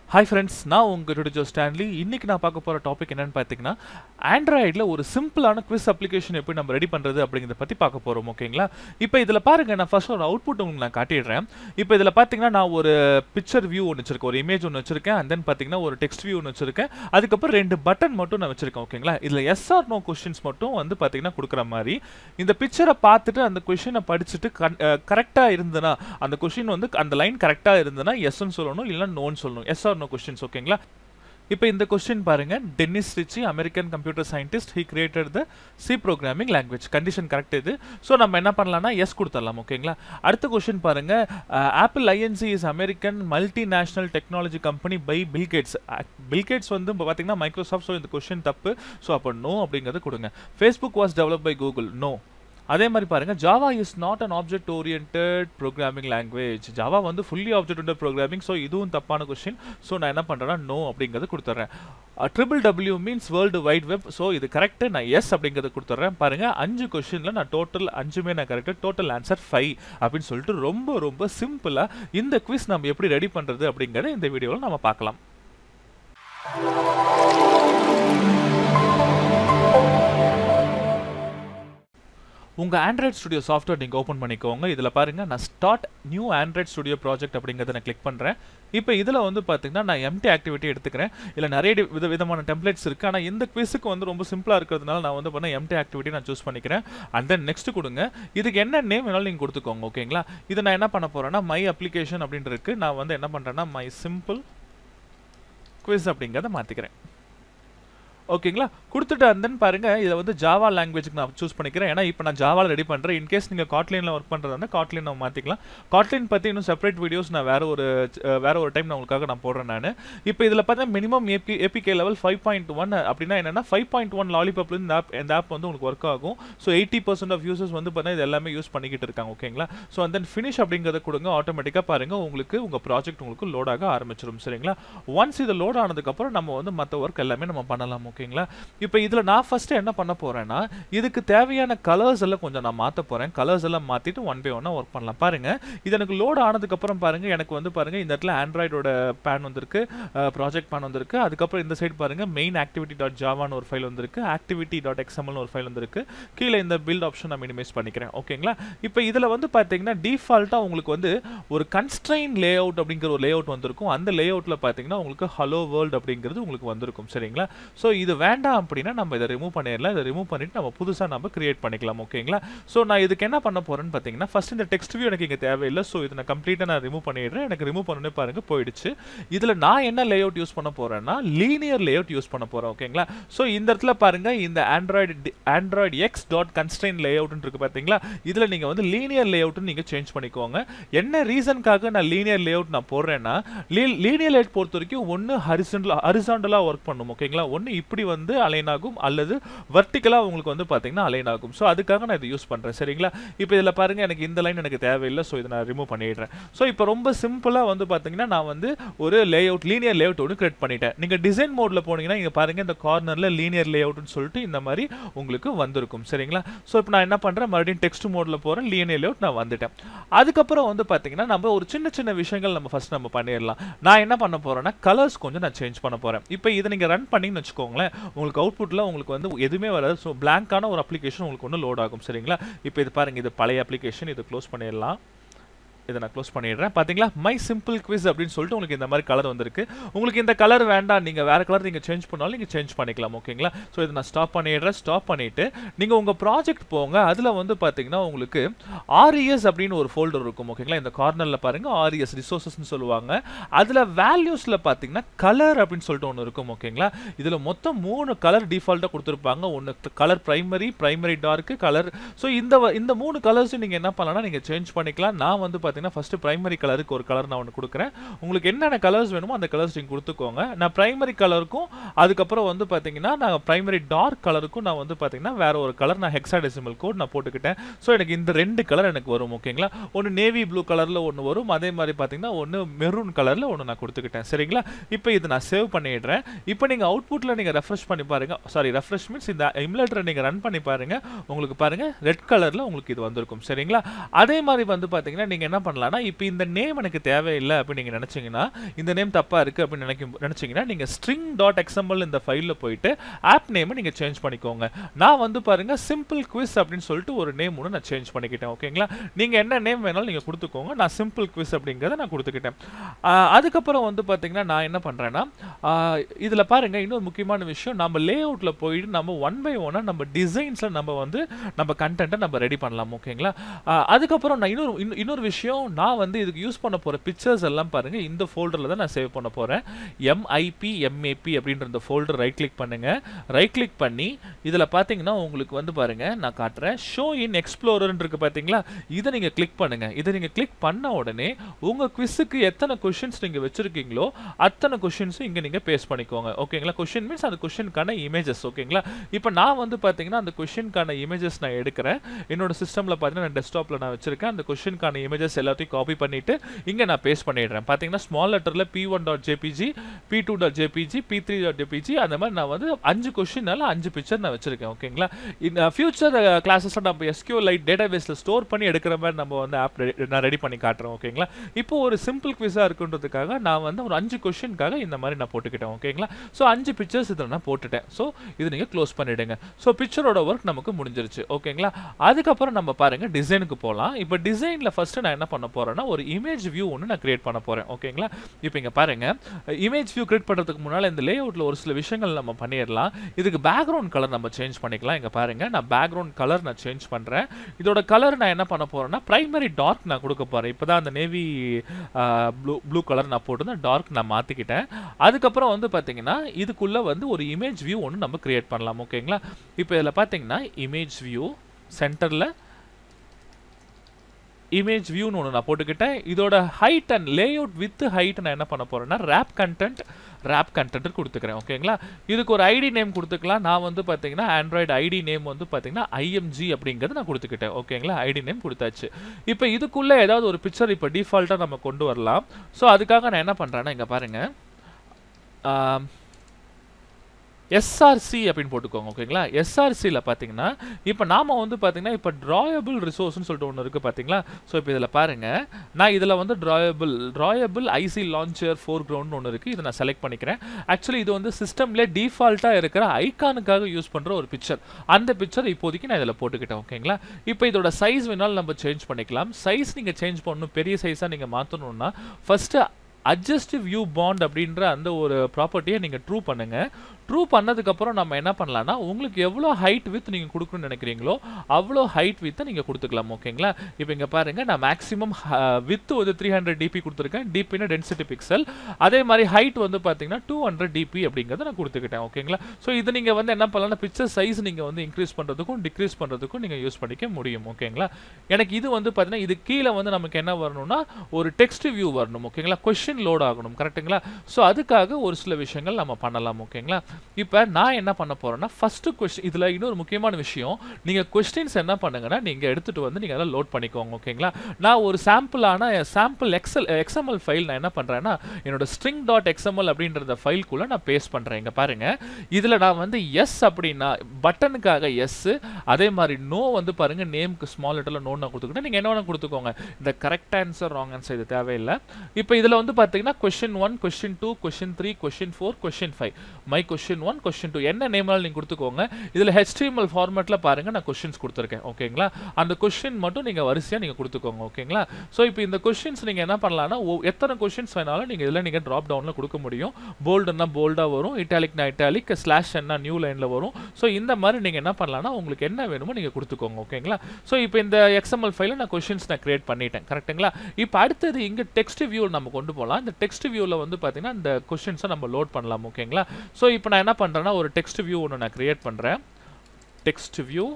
hi friends நான் உங்கள் டுடிஜோ Stanley இன்னைக்கு நான் பார்க்க போகிற டாபிக் என்னன்னு பார்த்தீங்கன்னா ஆண்ட்ராய்டில் ஒரு சிம்பிளான குவிஸ் அப்ளிகேஷன் எப்படி நம்ம ரெடி பண்ணுறது அப்படிங்கிறத பற்றி பார்க்க போகிறோம் ஓகேங்களா இப்போ இதில் பாருங்கள் நான் ஃபர்ஸ்ட் ஒரு அவுட்புட் உங்களுக்கு நான் காட்டிடுறேன் இப்போ இதில் பார்த்தீங்கன்னா நான் ஒரு பிக்சர் வியூ ஒன்று வச்சிருக்கேன் ஒரு இமேஜ் ஒன்று வச்சிருக்கேன் அண்ட் தென் பார்த்தீங்கன்னா ஒரு டெக்ஸ்ட் வியூ ஒன்று வச்சிருக்கேன் அதுக்கப்புறம் ரெண்டு பட்டன் மட்டும் நான் வச்சிருக்கேன் ஓகேங்களா இதில் எஸ் ஆர் நோ கொஷின்ஸ் மட்டும் வந்து பார்த்தீங்கன்னா கொடுக்குற மாதிரி இந்த பிக்சரை பார்த்துட்டு அந்த கொஷினை படிச்சுட்டு கரெக்டாக இருந்ததுன்னா அந்த கொஷின் வந்து அந்த லைன் கரெக்டாக இருந்ததுன்னா எஸ்ன்னு சொல்லணும் இல்லைன்னா நோன்னு சொல்லணும் எஸ் ஆர் நோ கொஷின்ஸ் ஓகேங்களா இப்போ இந்த கொஸ்டின் பாருங்க Dennis Ritchie American computer scientist he created the C programming language condition correct இது ஸோ நம்ம என்ன பண்ணலாம்னா எஸ் கொடுத்துடலாம் ஓகேங்களா அடுத்த கொஸ்டின் பாருங்க Apple Inc is American multi national technology company by Bill Gates Bill Gates வந்து பார்த்தீங்கன்னா மைக்ரோசாஃப்ட் ஸோ இந்த கொஸ்டின் தப்பு ஸோ அப்போ நோ அப்படிங்கிறது கொடுங்க Facebook was develop by Google no அதே மாதிரி பாருங்க Java is not an object orient programming language Java வந்து fully object orient programming so இதுவும் தப்பான கொஸ்டின் ஸோ நான் என்ன பண்ணுறேன்னா நோ அப்படிங்கிறது கொடுத்துட்றேன் triple W means world wide web so இது கரெக்டு நான் எஸ் அப்படிங்கிறத கொடுத்துட்றேன் பாருங்க அஞ்சு கொஸ்டினில் நான் டோட்டல் அஞ்சுமே நான் கரெக்டு டோட்டல் ஆன்சர் ஃபைவ் அப்படின்னு சொல்லிட்டு ரொம்ப ரொம்ப சிம்பிளாக இந்த குவிஸ் நம்ம எப்படி ரெடி பண்ணுறது அப்படிங்கிறத இந்த வீடியோவில் நம்ம பார்க்கலாம் உங்கள் ஆண்ட்ராய்ட் ஸ்டுடியோ சாஃப்ட்வேர் நீங்கள் ஓப்பன் பண்ணிக்கோங்க இதில் பாருங்கள் நான் start new Android studio project அப்படிங்கிறத நான் கிளிக் பண்ணுறேன் இப்போ இதில் வந்து பார்த்தீங்கன்னா நான் எம்டி ஆக்டிவிட்டி எடுத்துக்கிறேன் இல்லை நிறைய வித விதமான டெம்ப்ளேட்ஸ் இருக்குது ஆனால் இந்த குவிஸுக்கு வந்து ரொம்ப சிம்பிளாக இருக்கிறதுனால நான் வந்து பண்ண எம்டி ஆக்டிவிட்டி நான் சூஸ் பண்ணிக்கிறேன் அண்ட் தென் நெக்ஸ்ட் கொடுங்க இதுக்கு என்ன நேம் வேணாலும் நீங்கள் கொடுத்துக்கோங்க ஓகேங்களா இதை நான் என்ன பண்ண போகிறேன்னா மை அப்ளிகேஷன் அப்படின்ட்டு இருக்குது நான் வந்து என்ன பண்ணுறேன்னா மை சிம்பிள் குவிஸ் அப்படிங்கிறத மாற்றிக்கிறேன் ஓகேங்களா கொடுத்துட்டு அண்ட் தென் பாருங்க இதை வந்து ஜாவா லாங்குவேஜுக்கு நான் சூஸ் பண்ணிக்கிறேன் ஏன்னா இப்போ நான் ஜாவாவில் ரெடி பண்ணுறேன் இன்கேஸ் நீங்கள் காட்லினில் ஒர்க் பண்ணுறதா இருந்தால் காட்லின் நம்ம மாற்றிக்கலாம் காட்லின் பற்றி இன்னும் செப்பரேட் வீடியோஸ் நான் வேற ஒரு வேற ஒரு டைம் நான் உங்களுக்காக நான் போடுறேன் நான் இப்போ இதில் பார்த்தா minimum AP APK level five point one அப்படின்னா என்னன்னா ஃபைவ் பாயிண்ட் ஒன் லாலிபாப்ல இந்த ஆப் இந்த ஆப் வந்து உங்களுக்கு ஒர்க் ஆகும் so eighty percent of users வந்து பார்த்தா இது எல்லாமே யூஸ் பண்ணிக்கிட்டு இருக்காங்க ஓகேங்களா ஸோ அண்ட் தென் ஃபினிஷ் அப்படிங்கிறத கொடுங்க ஆட்டோமேட்டிக்காக பாருங்க உங்களுக்கு உங்கள் ப்ராஜெக்ட் உங்களுக்கு லோட் ஆக ஆரம்பிச்சிடும் சரிங்களா ஒன்ஸ் இது லோட் ஆனதுக்கப்புறம் நம்ம வந்து மற்ற ஒர்க் எல்லாமே நம்ம பண்ணலாம் ஓகேங்களா இப்போ இப்போ இதில் நான் ஃபஸ்ட்டு என்ன பண்ண போகிறேன்னா இதுக்கு தேவையான கலர்ஸ் எல்லாம் கொஞ்சம் நான் மாற்ற போகிறேன் கலர்ஸ் எல்லாம் மாற்றிட்டு ஒன் பை ஒன்னாக ஒர்க் பண்ணலாம் பாருங்கள் இது எனக்கு லோட் ஆனதுக்கப்புறம் பாருங்கள் எனக்கு வந்து பாருங்கள் இந்த இடத்துல ஆண்ட்ராய்டோட பேன் வந்திருக்கு ப்ராஜெக்ட் பேன் வந்திருக்கு அதுக்கப்புறம் இந்த சைடு பாருங்கள் மெயின் ஆக்டிவிட்டி டாட் ஜாவான்னு ஒரு ஃபைல் வந்திருக்கு ஆக்டிவிட்டி டாட் எக்ஸ்எம்எல்னு ஒரு ஃபைல் வந்திருக்கு கீழே இந்த பில்ட் ஆப்ஷன் நான் மினிமைஸ் பண்ணிக்கிறேன் ஓகேங்களா இப்போ இதில் வந்து பார்த்தீங்கன்னா டிஃபால்ட்டாக உங்களுக்கு வந்து ஒரு கன்ஸ்ட்ரைன் லே அவுட் அப்படிங்கிற ஒரு லே அவுட் வந்திருக்கும் அந்த லே அவுட்டில் பார்த்தீங்கன்னா உங்களுக்கு ஹலோ வேர்ல்டு அப்படிங்கிறது உங்களுக்கு வந்திருக்கும் சரிங்களா ஸோ இது வேண்டாம் அப்படின்னா நம்ம இதை ரிமூவ் பண்ணிடலாம் இதை ரிமூவ் பண்ணிட்டு நம்ம புதுசாக நம்ம கிரியேட் பண்ணிக்கலாம் ஓகேங்களா ஸோ நான் இதுக்கு என்ன பண்ண போறேன்னு பார்த்தீங்கன்னா ஃபர்ஸ்ட் இந்த டெக்ஸ்ட் வியூ எனக்கு இங்கே தேவையில்லை ஸோ இதை நான் கம்ப்ளீட்டாக நான் ரிமூவ் பண்ணிடுறேன் எனக்கு ரிமூவ் பண்ணனே பாருங்க போயிடுச்சு இதில் நான் என்ன லே அவுட் யூஸ் பண்ண போறேன்னா லீனியர் லே அவுட் யூஸ் பண்ண போறேன் ஓகேங்களா ஸோ இந்த இடத்துல பாருங்க இந்த Android Android X dot constraint லே அவுட்னு இருக்கு பார்த்தீங்களா இதில் நீங்கள் வந்து லீனியர் லே அவுட்னு நீங்கள் சேஞ்ச் பண்ணிக்கோங்க என்ன ரீசனுக்காக நான் லீனியர் லே அவுட் நான் போடுறேன்னா லீனியர் லே அவுட் பொறுத்த வரைக்கும் ஒன்று ஹரிசண்டல் ஹரிசாண்டலாக ஒர்க் பண்ணும் ஓகேங்களா ஒன்று இப்படி வந்து அலைன் ஆகும் அல்லது வர்டிக்கலாக உங்களுக்கு வந்து பார்த்தீங்கன்னா அலைன் ஆகும் ஸோ அதுக்காக நான் இதை யூஸ் பண்ணுறேன் சரிங்களா இப்போ இதில் பாருங்கள் எனக்கு இந்த லைன் எனக்கு தேவையில்லை ஸோ இதை நான் ரிமூவ் பண்ணிடுறேன் ஸோ இப்போ ரொம்ப சிம்பிளாக வந்து பார்த்தீங்கன்னா நான் வந்து ஒரு layout linear layout ஒன்று கிரியேட் பண்ணிட்டேன் நீங்கள் டிசைன் மோடில் போனீங்கன்னா இங்கே பாருங்கள் இந்த கார்னரில் லீனியர் லே அவுட்னு சொல்லிட்டு இந்த மாதிரி உங்களுக்கு வந்திருக்கும் சரிங்களா ஸோ இப்போ நான் என்ன பண்ணுறேன் மறுபடியும் டெக்ஸ்ட் மோடில் போகிறேன் லீனியர் லே அவுட் நான் வந்துட்டேன் அதுக்கப்புறம் வந்து பார்த்தீங்கன்னா நம்ம ஒரு சின்ன சின்ன விஷயங்கள் நம்ம ஃபஸ்ட் நம்ம பண்ணிடலாம் நான் என்ன பண்ண போகிறேன்னா கலர்ஸ் கொஞ்சம் நான் சேஞ்ச் பண்ண போகிறேன் இப்போ இதை நீங்கள் ரன் பண்ணிங்கன்னு வச்சுக்கோங்களேன் உங்களுக்கு அவுட்புட்டில் உங்களுக்கு வந்து எதுவுமே வராது ஸோ பிளாங்கான ஒரு அப்ளிகேஷன் உங்களுக்கு ஒன்று லோட் ஆகும் சரிங்களா இப்போ இது பாருங்கள் இது பழைய அப்ளிகேஷன் இது க்ளோஸ் பண்ணிடலாம் இதை நான் க்ளோஸ் பண்ணிடுறேன் பார்த்தீங்களா மை சிம்பிள் குவிஸ் அப்படின்னு சொல்லிட்டு உங்களுக்கு இந்த மாதிரி கலர் வந்திருக்கு உங்களுக்கு இந்த கலர் வேண்டாம் நீங்கள் வேறு கலர் நீங்கள் சேஞ்ச் பண்ணாலும் நீங்கள் சேஞ்ச் பண்ணிக்கலாம் ஓகேங்களா ஸோ இதை நான் ஸ்டாப் பண்ணிடுறேன் ஸ்டாப் பண்ணிவிட்டு நீங்கள் உங்கள் ப்ராஜெக்ட் போங்க அதில் வந்து பார்த்தீங்கன்னா உங்களுக்கு ஆர்இஎஸ் அப்படின்னு ஒரு ஃபோல்டர் இருக்கும் ஓகேங்களா இந்த கார்னரில் பாருங்கள் ஆர்இஎஸ் ரிசோர்ஸஸ்னு சொல்லுவாங்க அதில் வேல்யூஸில் பார்த்தீங்கன்னா கலர் அப்படின்னு சொல்லிட்டு ஒன்று இருக்கும் ஓகேங்களா இதில் மொத்தம் மூணு கலர் டிஃபால்ட்டாக கொடுத்துருப்பாங்க ஒன்று colour primary primary dark colour so இந்த இந்த மூணு கலர்ஸும் நீங்கள் என்ன பண்ணலாம்னா நீங்கள் சேஞ்ச் பண்ணிக்கலாம் நான் வந்து பார்த்தீங்கன்னா ஃபஸ்ட்டு ப்ரைமரி கலருக்கு ஒரு கலர் நான் ஒன்று கொடுக்குறேன் உங்களுக்கு என்னென்ன கலர்ஸ் வேணுமோ அந்த கலர்ஸ் நீங்கள் கொடுத்துக்கோங்க நான் ப்ரைமரி கலருக்கும் அதுக்கப்புறம் வந்து பார்த்தீங்கன்னா நான் ப்ரைமரி டார்க் கலருக்கும் நான் வந்து பார்த்தீங்கன்னா வேற ஒரு கலர் நான் ஹெக்ஸாடெசிமல் கோட் நான் போட்டுக்கிட்டேன் ஸோ எனக்கு இந்த ரெண்டு கலர் எனக்கு வரும் ஓகேங்களா ஒன்று நேவி ப்ளூ கலரில் ஒன்று வரும் அதே மாதிரி பார்த்தீங்கன்னா ஒன்று மெரூன் கலரில் ஒன்று நான் கொடுத்துக்கிட்டேன் சரிங்களா இப்போ இது நான் சேவ் பண்ணிடுறேன் இப்போ நீங்கள் அவுட்புட்டில் நீங்கள் ரெஃப்ரெஷ் பண்ணி பாருங்க சாரி ரெஃப்ரெஷ் மீன்ஸ் இந்த இம்லேட்டரை நீங்கள் ரன் பண்ணி பாருங்க உங்களுக்கு பாருங்க ரெட் கலரில் உங்களுக்கு இது வந்திருக்கும் சரிங்களா அதே மாதிரி வந்து பார்த்தீங்கன்னா நீங்கள் என்ன பண்ணலாம்னா இப்போ இந்த நேம் எனக்கு தேவையில்லை அப்படின்னு நீங்கள் நினச்சிங்கன்னா இந்த நேம் தப்பாக இருக்குது அப்படின்னு நினைக்கும் நினச்சிங்கன்னா நீங்கள் ஸ்ட்ரிங் டாட் எக்ஸாம்பிள் இந்த ஃபைலில் போயிட்டு ஆப் நேமை நீங்கள் சேஞ்ச் பண்ணிக்கோங்க நான் வந்து பாருங்கள் சிம்பிள் குவிஸ் அப்படின்னு சொல்லிட்டு ஒரு நேம் ஒன்று நான் சேஞ்ச் பண்ணிக்கிட்டேன் ஓகேங்களா நீங்கள் என்ன நேம் வேணாலும் நீங்கள் கொடுத்துக்கோங்க நான் சிம்பிள் குவிஸ் அப்படிங்கிறத நான் கொடுத்துக்கிட்டேன் ஆஹ் அதுக்கப்புறம் வந்து பார்த்தீங்கன்னா நான் என்ன பண்ணுறேன்னா இதில் பாருங்கள் இன்னொரு முக்கியமான விஷயம் நம்ம லே அவுட்டில் போயிட்டு நம்ம ஒன் பை ஒன்னாக நம்ம டிசைன்ஸில் நம்ம வந்து நம்ம கண்டென்ட்டை நம்ம ரெடி பண்ணலாம் ஓகேங்களா ஆஹ் அதுக்கப்புறம் நான் இன்னொரு இன்னொ- இன்னொரு விஷயம் நான் வந்து இதுக்கு யூஸ் பண்ண போகிற பிக்சர்ஸ் எல்லாம் பாருங்கள் இந்த ஃபோல்டரில் தான் நான் சேவ் பண்ண போகிறேன் எம்ஐபி எம்ஏபி அப்படின்ற இந்த ஃபோல்டர் ரைட் கிளிக் பண்ணுங்கள் ரைட் கிளிக் பண்ணி இதில் பார்த்தீங்கன்னா உங்களுக்கு வந்து பாருங்கள் நான் காட்டுறேன் ஷோ இன் எக்ஸ்ப்ளோரர்னு இருக்கு பார்த்தீங்களா இதை நீங்கள் கிளிக் பண்ணுங்கள் இதை நீங்கள் கிளிக் பண்ண உடனே உங்கள் குவிஸுக்கு எத்தனை கொஷின்ஸ் நீங்கள் வச்சுருக்கீங்களோ அத்தனை கொஷின்ஸும் இங்கே நீங்கள் பேஸ்ட் பண்ணிக்கோங்க ஓகேங்களா கொஷின் மீன்ஸ் அந்த கொஷினுக்கான இமேஜஸ் ஓகேங்களா இப்போ நான் வந்து பார்த்தீங்கன்னா அந்த கொஷினுக்கான இமேஜஸ் நான் எடுக்கிறேன் என்னோட சிஸ்டமில் பார்த்தீங்கன்னா நான் டெஸ்க்டாப்பில் நான் வச்சிருக்கேன் அந்த கொஷினுக்கான இமேஜஸ் எல்லாத்தையும் காப்பி பண்ணிவிட்டு இங்கே நான் பேஸ்ட் பண்ணிடுறேன் பார்த்தீங்கன்னா ஸ்மால் லெட்டரில் P one dot JPG P two dot JPG P three dot JPG அந்த மாதிரி நான் வந்து அஞ்சு கொஷினால அஞ்சு பிக்சர் நான் வச்சிருக்கேன் ஓகேங்களா இந்த ஃபியூச்சர் கிளாஸஸில் நம்ம எஸ்கியூ லைட் டேட்டா பேஸில் ஸ்டோர் பண்ணி எடுக்கிற மாதிரி நம்ம வந்து ஆப் நான் ரெடி பண்ணி காட்டுறேன் ஓகேங்களா இப்போ ஒரு சிம்பிள் குவிஸாக இருக்குன்றதுக்காக நான் வந்து ஒரு அஞ்சு கொஷினுக்காக இந்த மாதிரி நான் போட்டுக்கிட்டேன் ஓகேங்களா ஸோ அஞ்சு பிக்சர்ஸ் இதில் நான் போட்டுட்டேன் ஸோ இது நீங்கள் க்ளோஸ் பண்ணிவிடுங்க ஸோ பிக்சரோட ஒர்க் நமக்கு முடிஞ்சிருச்சு ஓகேங்களா அதுக்கப்புறம் நம்ம பாருங்கள் டிசைனுக்கு போகலாம் இப்போ டிசைனில் ஃபஸ்ட்டு நான் என்ன பண்ண போகிறேன்னா ஒரு இமேஜ் வியூ ஒன்று நான் கிரியேட் பண்ண போகிறேன் ஓகேங்களா இப்போ இங்கே பாருங்கள் இமேஜ் வியூ கிரியேட் பண்ணுறதுக்கு முன்னால் இந்த லே அவுட்டில் ஒரு சில விஷயங்கள் நம்ம பண்ணிடலாம் இதுக்கு பேக்ரவுண்ட் கலர் நம்ம சேஞ்ச் பண்ணிக்கலாம் இங்கே பாருங்கள் நான் பேக்ரவுண்ட் கலர் நான் சேஞ்ச் பண்ணுறேன் இதோட கலர் நான் என்ன பண்ண போகிறேன்னா ப்ரைமரி டார்க் நான் கொடுக்க போகிறேன் இப்போ தான் அந்த நேவி ப்ளூ ப்ளூ கலர் நான் போட்டிருந்தேன் டார்க் நான் மாற்றிக்கிட்டேன் அதுக்கப்புறம் வந்து பார்த்தீங்கன்னா இதுக்குள்ளே வந்து ஒரு இமேஜ் வியூ ஒன்று நம்ம கிரியேட் பண்ணலாம் ஓகேங்களா இப்போ இதில் பார்த்தீங்கன்னா இமேஜ் வியூ சென்டரில் இமேஜ் வியூன்னு ஒன்று நான் போட்டுக்கிட்டேன் இதோட height and layout with height நான் என்ன பண்ண போகிறேன்னா ரேப் கண்டென்ட் ரேப் கண்டென்ட் கொடுத்துக்கிறேன் ஓகேங்களா இதுக்கு ஒரு ஐடி நேம் கொடுத்துக்கலாம் நான் வந்து பார்த்தீங்கன்னா ஆண்ட்ராய்டு ஐடி நேம் வந்து பார்த்தீங்கன்னா ஐஎம்ஜி அப்படிங்கிறது நான் கொடுத்துக்கிட்டேன் ஓகேங்களா ஐடி நேம் கொடுத்தாச்சு இப்போ இதுக்குள்ளே ஏதாவது ஒரு பிக்சர் இப்போ டிஃபால்ட்டாக நம்ம கொண்டு வரலாம் ஸோ அதுக்காக நான் என்ன பண்ணுறேன்னா இங்கே பாருங்கள் எஸ்ஆர்சி அப்படின்னு போட்டுக்கோங்க ஓகேங்களா எஸ்ஆர்சியில் பார்த்தீங்கன்னா இப்போ நாம வந்து பார்த்தீங்கன்னா இப்போ ட்ராயபிள் ரிசோர்ஸ்னு சொல்லிட்டு ஒன்று இருக்குது பார்த்தீங்களா ஸோ இப்போ இதில் பாருங்கள் நான் இதில் வந்து drawable drawable IC launcher foreground ஒன்று இருக்குது இதை நான் செலக்ட் பண்ணிக்கிறேன் ஆக்சுவலி இது வந்து சிஸ்டம்லேயே டிஃபால்ட்டாக இருக்கிற ஐகானுக்காக யூஸ் பண்ணுற ஒரு பிக்சர் அந்த பிக்சர் இப்போதைக்கு நான் இதில் போட்டுக்கிட்டேன் ஓகேங்களா இப்போ இதோட சைஸ் வேணாலும் நம்ம சேஞ்ச் பண்ணிக்கலாம் சைஸ் நீங்கள் சேஞ்ச் பண்ணணும் பெரிய சைஸாக நீங்கள் மாற்றணும்னா ஃபஸ்ட்டு அட்ஜஸ்ட் வியூ பாண்ட் அப்படின்ற அந்த ஒரு ப்ராப்பர்ட்டியை நீங்கள் ட்ரூ பண்ணுங்கள் ட்ரூ பண்ணதுக்கப்புறம் நம்ம என்ன பண்ணலாம்னா உங்களுக்கு எவ்வளோ ஹைட் வித் நீங்கள் கொடுக்கணும்னு நினைக்கிறீங்களோ அவ்வளோ ஹைட் வித்தை நீங்கள் கொடுத்துக்கலாம் ஓகேங்களா இப்போ இங்கே பாருங்கள் நான் மேக்ஸிமம் வித் வந்து த்ரீ ஹண்ட்ரட் டிபி கொடுத்துருக்கேன் டிபின்னா டென்சிட்டி பிக்சல் அதே மாதிரி ஹைட் வந்து பார்த்தீங்கன்னா டூ ஹண்ட்ரட் டிபி அப்படிங்கிறத நான் கொடுத்துக்கிட்டேன் ஓகேங்களா ஸோ இது நீங்கள் வந்து என்ன பண்ணலாம்னா பிக்சர் சைஸ் நீங்கள் வந்து இன்க்ரீஸ் பண்ணுறதுக்கும் டிக்ரீஸ் பண்ணுறதுக்கும் நீங்கள் யூஸ் பண்ணிக்க முடியும் ஓகேங்களா எனக்கு இது வந்து பார்த்தீங்கன்னா இது கீழே வந்து நமக்கு என்ன வரணும்னா ஒரு டெக்ஸ்ட் வியூ வரணும் ஓகேங்களா கொஷின் லோட் ஆகணும் கரெக்ட்டுங்களா ஸோ அதுக்காக ஒரு சில விஷயங்கள் நம்ம பண்ணலாம் ஓகேங்களா இப்போ நான் என்ன பண்ண போறேன்னா ஃபர்ஸ்ட் கொஸ்டின் இதில் இன்னொரு முக்கியமான விஷயம் நீங்கள் கொஸ்டின்ஸ் என்ன பண்ணுங்கன்னா நீங்கள் எடுத்துகிட்டு வந்து நீங்கள் அதெல்லாம் லோட் பண்ணிக்கோங்க ஓகேங்களா நான் ஒரு சாம்பிளான சாம்பிள் எக்ஸல் எக்ஸ்எம்எல் ஃபைல் நான் என்ன பண்ணுறேன்னா என்னோட ஸ்ட்ரிங் டாட் எக்ஸ்எம்எல் அப்படின்ற ஃபைல்குள்ளே நான் பேஸ்ட் பண்ணுறேன் இங்கே பாருங்கள் இதில் நான் வந்து எஸ் அப்படின்னா பட்டனுக்காக எஸ் அதே மாதிரி நோ வந்து பாருங்கள் நேம்க்கு ஸ்மால் லெட்டரில் நோ நான் கொடுத்துக்கிட்டேன் நீங்கள் என்ன வேணால் கொடுத்துக்கோங்க இந்த கரெக்ட் ஆன்சர் ராங் ஆன்சர் இது தேவையில்லை இப்போ இதில் வந்து பார்த்தீங்கன்னா question one question two question three question four question five my question one question two என்ன நேம்னாலும் நீங்கள் கொடுத்துக்கோங்க இதில் ஹெச்டிஎம்எல் ஃபார்மேட்டில் பாருங்கள் நான் கொஷின்ஸ் கொடுத்துருக்கேன் ஓகேங்களா அந்த கொஷின் மட்டும் நீங்கள் வரிசையாக நீங்கள் கொடுத்துக்கோங்க ஓகேங்களா ஸோ இப்போ இந்த கொஷின்ஸ் நீங்கள் என்ன பண்ணலாம்னா ஒ- எத்தனை கொஷின்ஸ் வேணாலும் நீங்கள் இதில் நீங்கள் ட்ராப் டவுனில் கொடுக்க முடியும் போல்டுன்னா போல்டாக வரும் இட்டாலிக்னா இட்டாலிக் ஸ்லாஷ் என்ன நியூ லைனில் வரும் ஸோ இந்த மாதிரி நீங்கள் என்ன பண்ணலாம்னா உங்களுக்கு என்ன வேணுமோ நீங்கள் கொடுத்துக்கோங்க ஓகேங்களா ஸோ இப்போ இந்த எக்ஸ்எம்எல் ஃபைலில் நான் கொஷின்ஸ் நான் கிரியேட் பண்ணிட்டேன் கரெக்ட்டுங்களா இப்போ அடுத்தது இங்கே டெக்ஸ்ட் வியூவில் நம்ம கொண்டு போகலாம் இந்த டெக்ஸ்ட் வியூவில் வந்து பார்த்தீங்கன்னா இந்த கொஷின்ஸை நம்ம லோட் பண்ணலாம் ஓகேங்களா ஸோ இப்போ நான் என்ன பண்ணுறேன்னா ஒரு டெக்ஸ்ட் வியூ ஒன்று நான் கிரியேட் பண்ணுறேன் டெக்ஸ்ட் வியூ